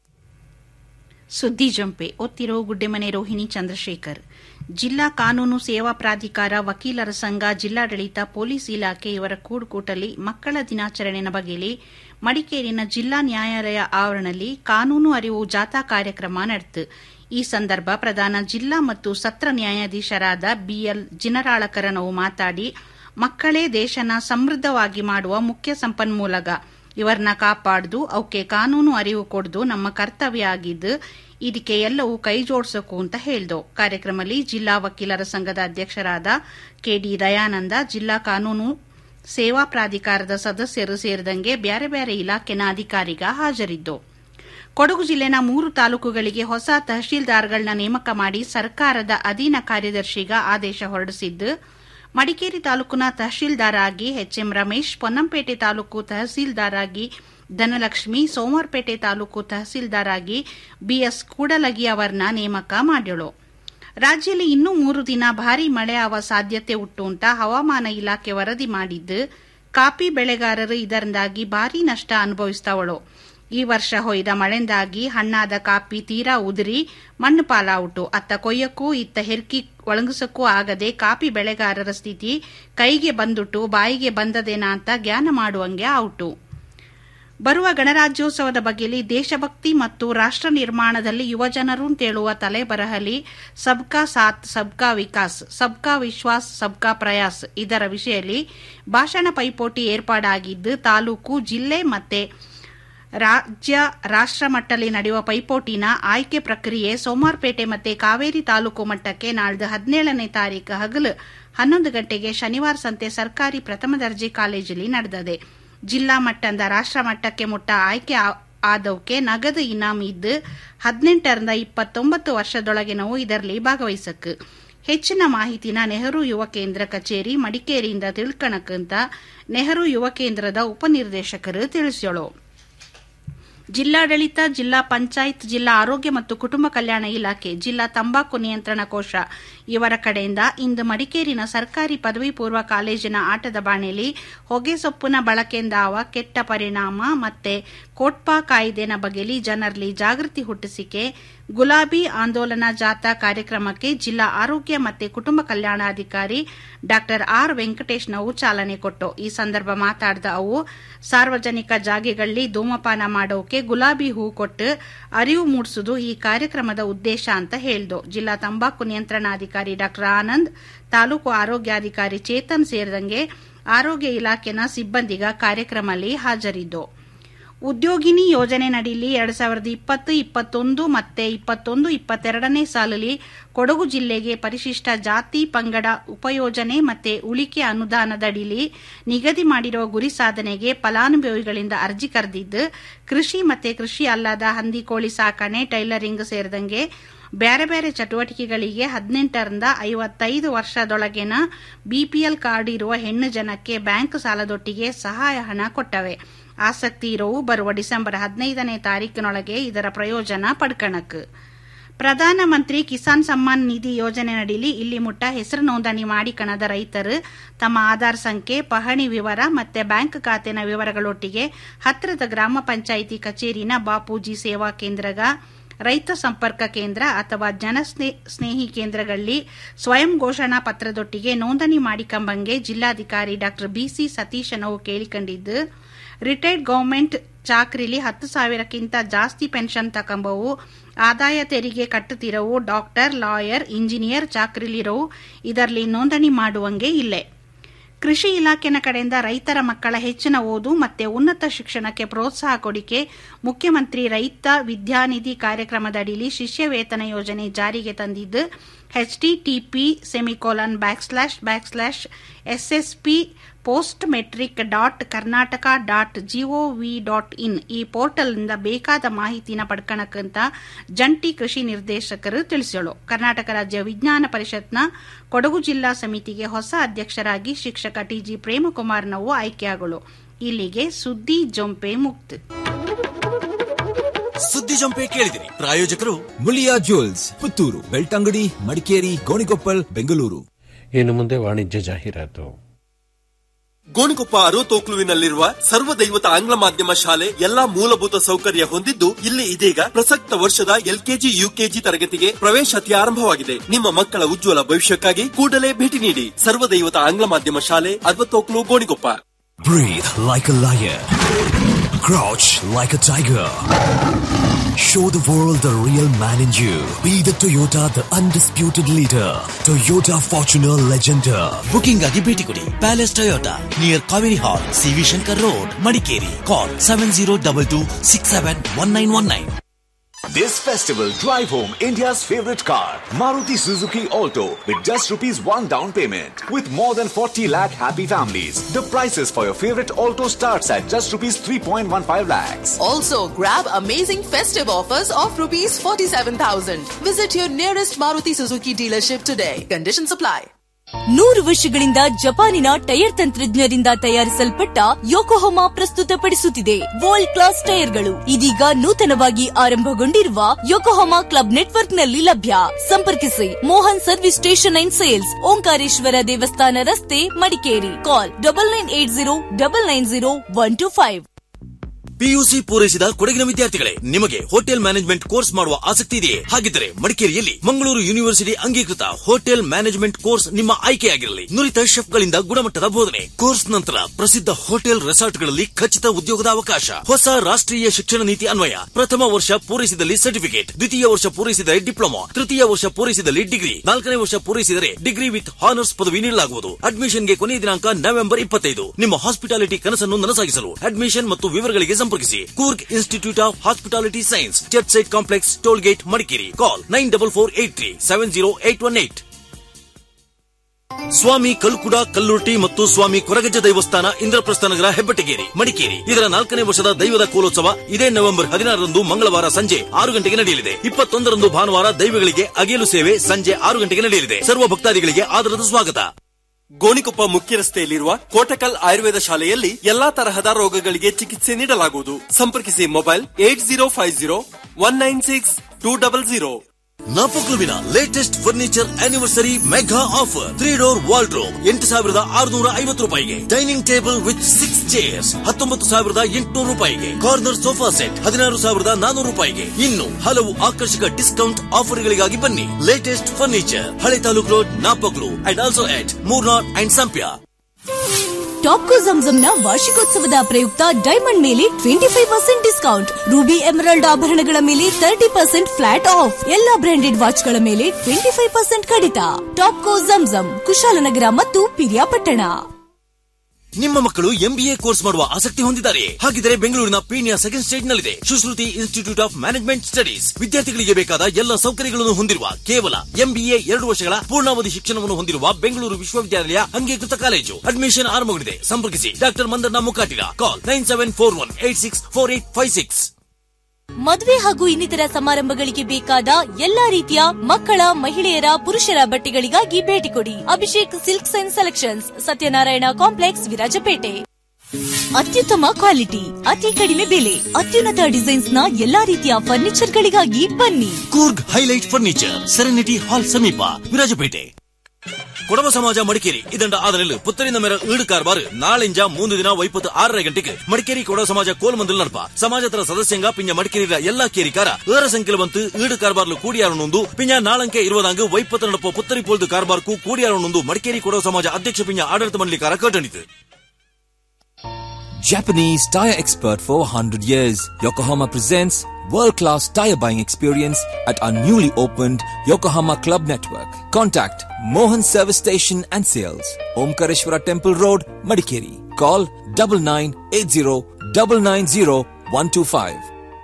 ಸುದ್ದಿ ಜಂಪೆ ಒತ್ತಿರೋ ಗುಡ್ಡೆಮನೆ ರೋಹಿಣಿ ಚಂದ್ರಶೇಖರ್ ಜಿಲ್ಲಾ ಕಾನೂನು ಸೇವಾ ಪ್ರಾಧಿಕಾರ ವಕೀಲರ ಸಂಘ ಜಿಲ್ಲಾಡಳಿತ ಪೊಲೀಸ್ ಇಲಾಖೆ ಇವರ ಕೂಡುಕೂಟಲಿ ಮಕ್ಕಳ ದಿನಾಚರಣೆನ ಬಗೆಯಲ್ಲಿ ಮಡಿಕೇರಿನ ಜಿಲ್ಲಾ ನ್ಯಾಯಾಲಯ ಆವರಣದಲ್ಲಿ ಕಾನೂನು ಅರಿವು ಜಾಥಾ ಕಾರ್ಯಕ್ರಮ ನಡೆತು ಈ ಸಂದರ್ಭ ಪ್ರಧಾನ ಜಿಲ್ಲಾ ಮತ್ತು ಸತ್ರ ನ್ಯಾಯಾಧೀಶರಾದ ಬಿಎಲ್ ಜಿನರಾಳಕರನವು ಮಾತಾಡಿ ಮಕ್ಕಳೇ ದೇಶನ ಸಮೃದ್ಧವಾಗಿ ಮಾಡುವ ಮುಖ್ಯ ಸಂಪನ್ಮೂಲಗ ಇವರನ್ನ ಕಾಪಾಡ್ದು ಅವಕ್ಕೆ ಕಾನೂನು ಅರಿವು ಕೊಡ್ದು ನಮ್ಮ ಕರ್ತವ್ಯ ಆಗಿದ್ದು ಇದಕ್ಕೆ ಎಲ್ಲವೂ ಕೈ ಜೋಡಿಸೋಕು ಅಂತ ಹೇಳ್ದು ಕಾರ್ಯಕ್ರಮದಲ್ಲಿ ಜಿಲ್ಲಾ ವಕೀಲರ ಸಂಘದ ಅಧ್ಯಕ್ಷರಾದ ಕೆಡಿ ದಯಾನಂದ ಜಿಲ್ಲಾ ಕಾನೂನು ಸೇವಾ ಪ್ರಾಧಿಕಾರದ ಸದಸ್ಯರು ಸೇರಿದಂಗೆ ಬ್ಯಾರೆ ಬ್ಯಾರೆ ಇಲಾಖೆನ ಅಧಿಕಾರಿಗ ಹಾಜರಿದ್ದು ಕೊಡಗು ಜಿಲ್ಲೆನ ಮೂರು ತಾಲೂಕುಗಳಿಗೆ ಹೊಸ ತಹಶೀಲ್ದಾರ್ಗಳನ್ನ ನೇಮಕ ಮಾಡಿ ಸರ್ಕಾರದ ಅಧೀನ ಕಾರ್ಯದರ್ಶಿಗ ಆದೇಶ ಹೊರಡಿಸಿದ್ದು ಮಡಿಕೇರಿ ತಾಲೂಕಿನ ತಹಶೀಲ್ದಾರ್ ಆಗಿ ಎಚ್ಎಂ ರಮೇಶ್ ಪೊನ್ನಂಪೇಟೆ ತಾಲೂಕು ತಹಸೀಲ್ದಾರ್ ಆಗಿ ಧನಲಕ್ಷ್ಮಿ ಸೋಮವಾರಪೇಟೆ ತಾಲೂಕು ತಹಸೀಲ್ದಾರ್ ಆಗಿ ಬಿಎಸ್ ಕೂಡಲಗಿ ಅವರನ್ನ ನೇಮಕ ಮಾಡ್ಯಳು ರಾಜ್ಯದಲ್ಲಿ ಇನ್ನೂ ಮೂರು ದಿನ ಭಾರೀ ಮಳೆ ಆವ ಸಾಧ್ಯತೆ ಉಂಟು ಅಂತ ಹವಾಮಾನ ಇಲಾಖೆ ವರದಿ ಮಾಡಿದ್ದು ಕಾಫಿ ಬೆಳೆಗಾರರು ಇದರಿಂದಾಗಿ ಭಾರೀ ನಷ್ಟ ಅನುಭವಿಸ್ತಾವಳು ಈ ವರ್ಷ ಹೊಯ್ದ ಮಳೆಂದಾಗಿ ಹಣ್ಣಾದ ಕಾಪಿ ತೀರಾ ಉದುರಿ ಮಣ್ಣು ಪಾಲಾವುಟು ಅತ್ತ ಕೊಯ್ಯಕ್ಕೂ ಇತ್ತ ಹೆರ್ಕಿ ಒಳಗಿಸಕ್ಕೂ ಆಗದೆ ಕಾಫಿ ಬೆಳೆಗಾರರ ಸ್ಥಿತಿ ಕೈಗೆ ಬಂದುಟ್ಟು ಬಾಯಿಗೆ ಬಂದದೇನಾ ಅಂತ ಜ್ಞಾನ ಮಾಡುವಂಗೆ ಔಟು ಬರುವ ಗಣರಾಜ್ಯೋತ್ಸವದ ಬಗ್ಗೆಯಲ್ಲಿ ದೇಶಭಕ್ತಿ ಮತ್ತು ರಾಷ್ಟ್ರ ನಿರ್ಮಾಣದಲ್ಲಿ ಯುವಜನರು ತೇಳುವ ತಲೆ ಬರಹಲಿ ಸಬ್ಕಾ ಸಾಥ್ ಸಬ್ಕಾ ವಿಕಾಸ್ ಸಬ್ಕಾ ವಿಶ್ವಾಸ್ ಸಬ್ಕಾ ಪ್ರಯಾಸ್ ಇದರ ವಿಷಯದಲ್ಲಿ ಭಾಷಣ ಪೈಪೋಟಿ ಏರ್ಪಾಡಾಗಿದ್ದು ತಾಲೂಕು ಜಿಲ್ಲೆ ಮತ್ತೆ ರಾಜ್ಯ ರಾಷ್ಟ್ರ ಮಟ್ಟದಲ್ಲಿ ನಡೆಯುವ ಪೈಪೋಟಿನ ಆಯ್ಕೆ ಪ್ರಕ್ರಿಯೆ ಸೋಮವಾರಪೇಟೆ ಮತ್ತೆ ಕಾವೇರಿ ತಾಲೂಕು ಮಟ್ಟಕ್ಕೆ ನಾಳ್ದು ಹದಿನೇಳನೇ ತಾರೀಕು ಹಗಲು ಹನ್ನೊಂದು ಗಂಟೆಗೆ ಶನಿವಾರ ಸಂತೆ ಸರ್ಕಾರಿ ಪ್ರಥಮ ದರ್ಜೆ ಕಾಲೇಜಲ್ಲಿ ನಡೆದಿದೆ ಜಿಲ್ಲಾ ಮಟ್ಟದಿಂದ ರಾಷ್ಟ್ರ ಮಟ್ಟಕ್ಕೆ ಮುಟ್ಟ ಆಯ್ಕೆ ಆದವಕ್ಕೆ ನಗದು ಇನಾಮ್ ಇದ್ದು ಹದಿನೆಂಟರಿಂದ ಇಪ್ಪತ್ತೊಂಬತ್ತು ವರ್ಷದೊಳಗಿನವು ಇದರಲ್ಲಿ ಭಾಗವಹಿಸಕ್ ಹೆಚ್ಚಿನ ಮಾಹಿತಿನ ನೆಹರು ಯುವ ಕೇಂದ್ರ ಕಚೇರಿ ಮಡಿಕೇರಿಯಿಂದ ತಿಳ್ಕಣಕ್ಕಂತ ನೆಹರು ಯುವ ಕೇಂದ್ರದ ಉಪನಿರ್ದೇಶಕರು ತಿಳಿಸ್ಯೋಳು ಜಿಲ್ಲಾಡಳಿತ ಜಿಲ್ಲಾ ಪಂಚಾಯತ್ ಜಿಲ್ಲಾ ಆರೋಗ್ಯ ಮತ್ತು ಕುಟುಂಬ ಕಲ್ಯಾಣ ಇಲಾಖೆ ಜಿಲ್ಲಾ ತಂಬಾಕು ನಿಯಂತ್ರಣ ಕೋಶ ಇವರ ಕಡೆಯಿಂದ ಇಂದು ಮಡಿಕೇರಿನ ಸರ್ಕಾರಿ ಪದವಿ ಪೂರ್ವ ಕಾಲೇಜಿನ ಆಟದ ಬಾಣೆಯಲ್ಲಿ ಹೊಗೆಸೊಪ್ಪಿನ ಬಳಕೆಯಿಂದಾವ ಕೆಟ್ಟ ಪರಿಣಾಮ ಮತ್ತೆ ಕೋಟ್ಪಾ ಕಾಯ್ದೆನ ಬಗೆಯಲ್ಲಿ ಜನರಲ್ಲಿ ಜಾಗೃತಿ ಹುಟ್ಟಿಸಿಕೆ ಗುಲಾಬಿ ಆಂದೋಲನ ಜಾಥಾ ಕಾರ್ಯಕ್ರಮಕ್ಕೆ ಜಿಲ್ಲಾ ಆರೋಗ್ಯ ಮತ್ತು ಕುಟುಂಬ ಕಲ್ಯಾಣಾಧಿಕಾರಿ ಡಾ ಆರ್ ವೆಂಕಟೇಶ್ ನಾವು ಚಾಲನೆ ಕೊಟ್ಟು ಈ ಸಂದರ್ಭ ಮಾತಾಡಿದ ಅವು ಸಾರ್ವಜನಿಕ ಜಾಗೆಗಳಲ್ಲಿ ಧೂಮಪಾನ ಮಾಡೋಕೆ ಗುಲಾಬಿ ಹೂ ಕೊಟ್ಟು ಅರಿವು ಮೂಡಿಸುವುದು ಈ ಕಾರ್ಯಕ್ರಮದ ಉದ್ದೇಶ ಅಂತ ಹೇಳ್ದು ಜಿಲ್ಲಾ ತಂಬಾಕು ನಿಯಂತ್ರಣಾಧಿಕಾರಿ ಡಾ ಆನಂದ್ ತಾಲೂಕು ಆರೋಗ್ಯಾಧಿಕಾರಿ ಚೇತನ್ ಸೇರಿದಂಗೆ ಆರೋಗ್ಯ ಇಲಾಖೆನ ಸಿಬ್ಬಂದಿಗ ಕಾರ್ಯಕ್ರಮದಲ್ಲಿ ಹಾಜರಿದ್ದು ಉದ್ಯೋಗಿನಿ ಯೋಜನೆ ನಡೀಲಿ ಎರಡ್ ಸಾವಿರದ ಇಪ್ಪತ್ತು ಇಪ್ಪತ್ತೊಂದು ಮತ್ತೆ ಇಪ್ಪತ್ತೊಂದು ಇಪ್ಪತ್ತೆರಡನೇ ಸಾಲಲ್ಲಿ ಕೊಡಗು ಜಿಲ್ಲೆಗೆ ಪರಿಶಿಷ್ಟ ಜಾತಿ ಪಂಗಡ ಉಪಯೋಜನೆ ಮತ್ತೆ ಉಳಿಕೆ ಅನುದಾನದಡಿಲಿ ನಿಗದಿ ಮಾಡಿರುವ ಗುರಿ ಸಾಧನೆಗೆ ಫಲಾನುಭವಿಗಳಿಂದ ಅರ್ಜಿ ಕರೆದಿದ್ದು ಕೃಷಿ ಮತ್ತೆ ಕೃಷಿ ಅಲ್ಲದ ಹಂದಿ ಕೋಳಿ ಸಾಕಣೆ ಟೈಲರಿಂಗ್ ಸೇರಿದಂಗೆ ಬೇರೆ ಬೇರೆ ಚಟುವಟಿಕೆಗಳಿಗೆ ಹದಿನೆಂಟರಿಂದ ಐವತ್ತೈದು ವರ್ಷದೊಳಗಿನ ಬಿಪಿಎಲ್ ಕಾರ್ಡ್ ಇರುವ ಹೆಣ್ಣು ಜನಕ್ಕೆ ಬ್ಯಾಂಕ್ ಸಾಲದೊಟ್ಟಿಗೆ ಸಹಾಯ ಹಣ ಕೊಟ್ಟವೆ ಆಸಕ್ತಿ ಇರೋವು ಬರುವ ಡಿಸೆಂಬರ್ ಹದಿನೈದನೇ ತಾರೀಕಿನೊಳಗೆ ಇದರ ಪ್ರಯೋಜನ ಪಡ್ಕಣಕ್ ಪ್ರಧಾನಮಂತ್ರಿ ಕಿಸಾನ್ ಸಮ್ಮಾನ್ ನಿಧಿ ಯೋಜನೆ ನಡೀಲಿ ಇಲ್ಲಿ ಮುಟ್ಟ ಹೆಸರು ನೋಂದಣಿ ಮಾಡಿಕಣದ ರೈತರು ತಮ್ಮ ಆಧಾರ್ ಸಂಖ್ಯೆ ಪಹಣಿ ವಿವರ ಮತ್ತೆ ಬ್ಯಾಂಕ್ ಖಾತೆನ ವಿವರಗಳೊಟ್ಟಿಗೆ ಹತ್ತಿರದ ಗ್ರಾಮ ಪಂಚಾಯಿತಿ ಕಚೇರಿನ ಬಾಪೂಜಿ ಸೇವಾ ಕೇಂದ್ರಗ ರೈತ ಸಂಪರ್ಕ ಕೇಂದ್ರ ಅಥವಾ ಜನ ಸ್ನೇಹಿ ಕೇಂದ್ರಗಳಲ್ಲಿ ಸ್ವಯಂ ಘೋಷಣಾ ಪತ್ರದೊಟ್ಟಿಗೆ ನೋಂದಣಿ ಮಾಡಿಕೊಂಬಂಗೆ ಜಿಲ್ಲಾಧಿಕಾರಿ ಡಾ ಬಿಸಿ ಸತೀಶ್ ನಾವು ಕೇಳಿಕೊಂಡಿದ್ದು ರಿಟೈರ್ಡ್ ಗೌರ್ಮೆಂಟ್ ಚಾಕ್ರಿಲಿ ಹತ್ತು ಸಾವಿರಕ್ಕಿಂತ ಜಾಸ್ತಿ ಪೆನ್ಷನ್ ತಕೊಂಬವು ಆದಾಯ ತೆರಿಗೆ ಕಟ್ಟುತ್ತಿರವು ಡಾಕ್ಟರ್ ಲಾಯರ್ ಇಂಜಿನಿಯರ್ ಚಾಕ್ರಿಲಿರವು ಇದರಲ್ಲಿ ನೋಂದಣಿ ಮಾಡುವಂಗೆ ಇಲ್ಲೇ ಕೃಷಿ ಇಲಾಖೆನ ಕಡೆಯಿಂದ ರೈತರ ಮಕ್ಕಳ ಹೆಚ್ಚಿನ ಓದು ಮತ್ತೆ ಉನ್ನತ ಶಿಕ್ಷಣಕ್ಕೆ ಪ್ರೋತ್ಸಾಹ ಕೊಡಿಕೆ ಮುಖ್ಯಮಂತ್ರಿ ರೈತ ವಿದ್ಯಾನಿಧಿ ಕಾರ್ಯಕ್ರಮದಡಿಲಿ ಶಿಷ್ಯ ವೇತನ ಯೋಜನೆ ಜಾರಿಗೆ ತಂದಿದ್ದು HTTP semicolon back slash back slash SSP post matric dot Karnataka dot GOV dot in ಈ ಪೋರ್ಟಲ್ನಿಂದ ಬೇಕಾದ ಮಾಹಿತಿನ ಪಡ್ಕಣಕ್ಕಂತ ಜಂಟಿ ಕೃಷಿ ನಿರ್ದೇಶಕರು ತಿಳಿಸಳು ಕರ್ನಾಟಕ ರಾಜ್ಯ ವಿಜ್ಞಾನ ಪರಿಷತ್ನ ಕೊಡಗು ಜಿಲ್ಲಾ ಸಮಿತಿಗೆ ಹೊಸ ಅಧ್ಯಕ್ಷರಾಗಿ ಶಿಕ್ಷಕ ಟಿಜಿ ಪ್ರೇಮಕುಮಾರ್ ನಾವು ಆಯ್ಕೆಯಾಗಲು ಇಲ್ಲಿಗೆ ಸುದ್ದಿ ಜೊಂಪೆ ಮುಕ್ತ ಸುದ್ದಿ ಜಂಪೆ ಕೇಳಿದಿರಿ ಪ್ರಾಯೋಜಕರು ಮುಳಿಯಾ ಜ್ಯುವೆಲ್ಸ್ ಪುತ್ತೂರು ಬೆಳ್ತಂಗಡಿ ಮಡಿಕೇರಿ ಗೋಣಿಕೊಪ್ಪಲ್ ಬೆಂಗಳೂರು ಇನ್ನು ಮುಂದೆ ವಾಣಿಜ್ಯ ಜಾಹೀರಾತು ಗೋಣಿಕೊಪ್ಪ ಅರೋತೋಕ್ಲುವಿನಲ್ಲಿರುವ ಸರ್ವದೈವತ ಆಂಗ್ಲ ಮಾಧ್ಯಮ ಶಾಲೆ ಎಲ್ಲಾ ಮೂಲಭೂತ ಸೌಕರ್ಯ ಹೊಂದಿದ್ದು ಇಲ್ಲಿ ಇದೀಗ ಪ್ರಸಕ್ತ ವರ್ಷದ ಎಲ್ಕೆಜಿ ಯುಕೆಜಿ ತರಗತಿಗೆ ಪ್ರವೇಶಾತಿ ಆರಂಭವಾಗಿದೆ ನಿಮ್ಮ ಮಕ್ಕಳ ಉಜ್ವಲ ಭವಿಷ್ಯಕ್ಕಾಗಿ ಕೂಡಲೇ ಭೇಟಿ ನೀಡಿ ಸರ್ವದೈವತ ಆಂಗ್ಲ ಮಾಧ್ಯಮ ಶಾಲೆ Arvathoklu Gonikoppa Breathe like a lion. Crouch like a tiger. Show the world the real man in you. Be the Toyota, the undisputed leader. Toyota Fortuner Legender. Booking ಆಗಿ ಭೇಟಿ ಕೊಡಿ palace Toyota near Kaveri hall CV Shankar road Madikeri call seven zero double two six seven one nine one nine This festival, drive home India's favorite car, Maruti Suzuki Alto, with just rupees 1 down payment. With more than 40 lakh happy families, the prices for your favorite Alto starts at just rupees 3.15 lakhs. Also, grab amazing festive offers of rupees 47,000. Visit your nearest Maruti Suzuki dealership today. Conditions apply. ನೂರು ವರ್ಷಗಳಿಂದ ಜಪಾನಿನ ಟೈರ್ ತಂತ್ರಜ್ಞರಿಂದ ತಯಾರಿಸಲ್ಪಟ್ಟ ಯೋಕೋಹೊಮಾ ಪ್ರಸ್ತುತಪಡಿಸುತ್ತಿದೆ ವರ್ಲ್ಡ್ ಕ್ಲಾಸ್ ಟೈರ್ಗಳು ಇದೀಗ ನೂತನವಾಗಿ ಆರಂಭಗೊಂಡಿರುವ ಯೋಕೋಹೊಮಾ ಕ್ಲಬ್ ನೆಟ್ವರ್ಕ್ನಲ್ಲಿ ಲಭ್ಯ ಸಂಪರ್ಕಿಸಿ Mohan service station and sales Omkareshwara ದೇವಸ್ಥಾನ ರಸ್ತೆ Madikeri call double nine eight zero double nine zero one two five PUC ಪೂರೈಸಿದ ಕೊಡಗಿನ ವಿದ್ಯಾರ್ಥಿಗಳೇ ನಿಮಗೆ ಹೋಟೆಲ್ ಮ್ಯಾನೇಜ್ಮೆಂಟ್ ಕೋರ್ಸ್ ಮಾಡುವ ಆಸಕ್ತಿ ಇದೆಯೇ ಹಾಗಿದ್ದರೆ ಮಡಿಕೇರಿಯಲ್ಲಿ ಮಂಗಳೂರು ಯೂನಿವರ್ಸಿಟಿ ಅಂಗೀಕೃತ ಹೋಟೆಲ್ ಮ್ಯಾನೇಜ್ಮೆಂಟ್ ಕೋರ್ಸ್ ನಿಮ್ಮ ಆಯ್ಕೆಯಾಗಿರಲಿ ನುರಿತ ಶೆಫ್ಗಳಿಂದ ಗುಣಮಟ್ಟದ ಬೋಧನೆ ಕೋರ್ಸ್ ನಂತರ ಪ್ರಸಿದ್ಧ ಹೋಟೆಲ್ ರೆಸಾರ್ಟ್ಗಳಲ್ಲಿ ಖಚಿತ ಉದ್ಯೋಗದ ಅವಕಾಶ ಹೊಸ ರಾಷ್ಟ್ರೀಯ ಶಿಕ್ಷಣ ನೀತಿ ಅನ್ವಯ ಪ್ರಥಮ ವರ್ಷ ಪೂರೈಸಿದಲ್ಲಿ ಸರ್ಟಿಫಿಕೇಟ್ ದ್ವಿತೀಯ ವರ್ಷ ಪೂರೈಸಿದರೆ ಡಿಪ್ಲೊಮಾ ತೃತೀಯ ವರ್ಷ ಪೂರೈಸಿದಲ್ಲಿ ಡಿಗ್ರಿ ನಾಲ್ಕನೇ ವರ್ಷ ಪೂರೈಸಿದರೆ ಡಿಗ್ರಿ ವಿತ್ ಹಾನರ್ಸ್ ಪದವಿ ನೀಡಲಾಗುವುದು ಅಡ್ಮಿಷನ್ಗೆ ಕೊನೆಯ ದಿನಾಂಕ ನವೆಂಬರ್ ಇಪ್ಪತ್ತೈದು ನಿಮ್ಮ ಹಾಸ್ಪಿಟಾಲಿಟಿ ಕನಸನ್ನು ನನಸಾಗಿಸಲು ಅಡ್ಮಿಷನ್ ಮತ್ತು ವಿವರಗಳಿಗೆ ಸಂಪರ್ಕಿಸಿ Coorg institute of hospitality science church side complex toll gate Madikeri call nine double four eight three seven zero eight one eight Swami Kalkuda Kallurti ಮತ್ತು ಸ್ವಾಮಿ ಕೊರಗಜ್ಜ ದೈವಸ್ಥಾನ ಇಂದ್ರಪ್ರಸ್ಥ ನಗರ ಹೆಬ್ಬೆಟ್ಟಗೇರಿ ಮಡಿಕೇರಿ ಇದರ ನಾಲ್ಕನೇ ವರ್ಷದ ದೈವದ ಕೋಲೋತ್ಸವ ಇದೇ ನವೆಂಬರ್ ಹದಿನಾರರಂದು ಮಂಗಳವಾರ ಸಂಜೆ ಆರು ಗಂಟೆಗೆ ನಡೆಯಲಿದೆ ಇಪ್ಪತ್ತೊಂದರಂದು ಭಾನುವಾರ ದೈವಗಳಿಗೆ ಅಗೇಲು ಸೇವೆ ಸಂಜೆ ಆರು ಗಂಟೆಗೆ ನಡೆಯಲಿದೆ ಸರ್ವ ಭಕ್ತಾದಿಗಳಿಗೆ ಆದರದ ಸ್ವಾಗತ ಗೋಣಿಕೊಪ್ಪ ಮುಖ್ಯ ರಸ್ತೆಯಲ್ಲಿರುವ ಕೋಟಕಲ್ ಆಯುರ್ವೇದ ಶಾಲೆಯಲ್ಲಿ ಎಲ್ಲಾ ತರಹದ ರೋಗಗಳಿಗೆ ಚಿಕಿತ್ಸೆ ನೀಡಲಾಗುವುದು ಸಂಪರ್ಕಿಸಿ mobile eight zero five zero one nine six two double zero ನಾಪಕ್ಲುವಿನ latest furniture anniversary mega offer three door wardrobe ಎಂಟು ಸಾವಿರದ ಆರುನೂರ ಐವತ್ತು ರೂಪಾಯಿಗೆ dining table with six chairs ಹತ್ತೊಂಬತ್ತು ಸಾವಿರದ ಎಂಟುನೂರು ರೂಪಾಯಿಗೆ ಕಾರ್ನರ್ ಸೋಫಾ ಸೆಟ್ ಹದಿನಾರು ಸಾವಿರದ ನಾನೂರು ರೂಪಾಯಿಗೆ ಇನ್ನು ಹಲವು ಆಕರ್ಷಕ ಡಿಸ್ಕೌಂಟ್ ಆಫರ್ಗಳಿಗಾಗಿ ಬನ್ನಿ ಲೇಟೆಸ್ಟ್ ಫರ್ನಿಚರ್ ಹಳೆ taluk road Napoklu and also at Murnad and Sampya Topco ಜಂಜಂನ ವಾರ್ಷಿಕೋತ್ಸವದ ಪ್ರಯುಕ್ತ ಡೈಮಂಡ್ ಮೇಲೆ twenty five percent discount ruby emerald ಆಭರಣಗಳ ಮೇಲೆ ತರ್ಟಿ ಪರ್ಸೆಂಟ್ ಫ್ಲಾಟ್ ಆಫ್ ಎಲ್ಲಾ ಬ್ರಾಂಡೆಡ್ ವಾಚ್ಗಳ ಮೇಲೆ ಟ್ವೆಂಟಿ ಫೈವ್ ಪರ್ಸೆಂಟ್ ಕಡಿತ ಟಾಪ್ಕೋ ಜಂಜಂ ಕುಶಾಲನಗರ ಮತ್ತು ಪಿರಿಯಾಪಟ್ಟಣ ನಿಮ್ಮ ಮಕ್ಕಳು ಎಂಬಿಎ ಕೋರ್ಸ್ ಮಾಡುವ ಆಸಕ್ತಿ ಹೊಂದಿದ್ದಾರೆ ಹಾಗಿದ್ದರೆ ಬೆಂಗಳೂರಿನ ಪೀಣ್ಯ ಸೆಕೆಂಡ್ ಸ್ಟೇಟ್ ನಲ್ಲಿದೆ Sushruti institute of management studies ವಿದ್ಯಾರ್ಥಿಗಳಿಗೆ ಬೇಕಾದ ಎಲ್ಲ ಸೌಕರ್ಯಗಳನ್ನು ಹೊಂದಿರುವ ಕೇವಲ ಎಂಬಿಎ ಎರಡು ವರ್ಷಗಳ ಪೂರ್ಣಾವಧಿ ಶಿಕ್ಷಣವನ್ನು ಹೊಂದಿರುವ ಬೆಂಗಳೂರು ವಿಶ್ವವಿದ್ಯಾಲಯ ಅಂಗೀಕೃತ ಕಾಲೇಜು ಅಡ್ಮಿಷನ್ ಆರಂಭಗೊಂಡಿದೆ ಸಂಪರ್ಕಿಸಿ doctor Mandanna Mukkatira call nine seven four one eight six four eight five six ಮದುವೆ ಹಾಗೂ ಇನ್ನಿತರ ಸಮಾರಂಭಗಳಿಗೆ ಬೇಕಾದ ಎಲ್ಲಾ ರೀತಿಯ ಮಕ್ಕಳ ಮಹಿಳೆಯರ ಪುರುಷರ ಬಟ್ಟೆಗಳಿಗಾಗಿ ಭೇಟಿ ಕೊಡಿ Abhishek silks and selections Satyanarayana complex Virajpet ಅತ್ಯುತ್ತಮ ಕ್ವಾಲಿಟಿ ಅತಿ ಕಡಿಮೆ ಬೆಲೆ ಅತ್ಯುನ್ನತ ಡಿಸೈನ್ಸ್ ನ ಎಲ್ಲಾ ರೀತಿಯ ಫರ್ನಿಚರ್ ಗಳಿಗಾಗಿ ಬನ್ನಿ Coorg highlight furniture serenity hall ಸಮೀಪ ವಿರಾಜಪೇಟೆ ಕೊಡವ ಸಮಾಜ ಮಡಿಕೇರಿ ಇದಂಡ ಆದನೆಲ್ಲು ಪುತ್ತರಿನ ಮೇರ ಈಡು ಕಾರ್ಬಾರ್ ನಾಳೆಂಜ ಮೂಂದು ದಿನ ವೈಪತ್ತು ಆರರ ಗಂಟೆಗೆ ಮಡಿಕೇರಿ ಕೊಡವ ಸಮಾಜ ಕೋಲ್ಮಂದಲ್ ನಡಪ ಸಮಾಜತರ ಸದಸ್ಯಂಗ ಪಿಂಜ ಮಡಿಕೇರಿಯ ಎಲ್ಲಾ ಕೇರಿಕಾರ ಏರ ಸಂಖ್ಯೆಲು ಬಂತು ಈಡು ಕಾರ್ಬಾರ್ಲು ಕೂಡಿಯಾರನೊಂದು ಪಿಂಜ ನಾಳಂಕೆ ಇರುವದಾಂಗ ವೈಪತ್ತು ನಡಪ ಪುತ್ತರಿ ಪೋಲ್ದು ಕಾರ್ಬಾರ್ಕು ಕೂಡಿಯಾರನೊಂದು ಮಡಿಕೇರಿ ಕೊಡವ ಸಮಾಜ ಅಧ್ಯಕ್ಷ ಪಿಂಜ ಆಡಳಿತ ಮಂಡಳಿಕಾರ ಕಟ್ಟಣಿತು Japanese tire expert for 100 years. Yokohama presents world-class tire buying experience at our newly opened Yokohama Club Network. Contact Mohan Service Station and Sales, Omkareshwara Temple Road, Madikeri. Call 9980 990 125.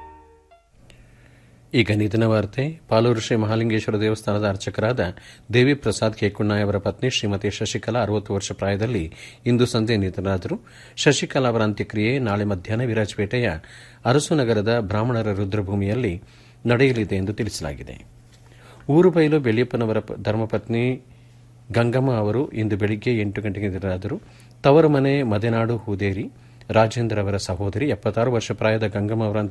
ಈಗ ನಿಧನ ವಾರ್ತೆ ಪಾಲೂರು ಶ್ರೀ ಮಹಾಲಿಂಗೇಶ್ವರ ದೇವಸ್ಥಾನದ ಅರ್ಚಕರಾದ ದೇವಿ ಪ್ರಸಾದ್ ಕೇಕುಣ್ಣಾಯ್ ಅವರ ಪತ್ನಿ ಶ್ರೀಮತಿ ಶಶಿಕಲಾ ಅರವತ್ತು ವರ್ಷ ಪ್ರಾಯದಲ್ಲಿ ಇಂದು ಸಂಜೆ ನಿಧನರಾದರು ಶಶಿಕಲಾ ಅವರ ಅಂತ್ಯಕ್ರಿಯೆ ನಾಳೆ ಮಧ್ಯಾಹ್ನ ವಿರಾಜಪೇಟೆಯ ಅರಸು ನಗರದ ಬ್ರಾಹ್ಮಣರ ರುದ್ರಭೂಮಿಯಲ್ಲಿ ನಡೆಯಲಿದೆ ಎಂದು ತಿಳಿಸಲಾಗಿದೆ ಊರು ಬಯಲು ಬೆಳ್ಳಿಯಪ್ಪನವರ ಪ- ಧರ್ಮಪತ್ನಿ ಗಂಗಮ್ಮ ಅವರು ಇಂದು ಬೆಳಿಗ್ಗೆ ಎಂಟು ಗಂಟೆಗೆ ನಿಧನರಾದರು ತವರು ಮನೆ ಮದೆನಾಡು ಹೂದೇರಿ ರಾಜೇಂದ್ರ ಅವರ ಸಹೋದರಿ ಎಪ್ಪತ್ತಾರು ವರ್ಷ ಪ್ರಾಯದ ಗಂಗಮ್ಮ ಅವರ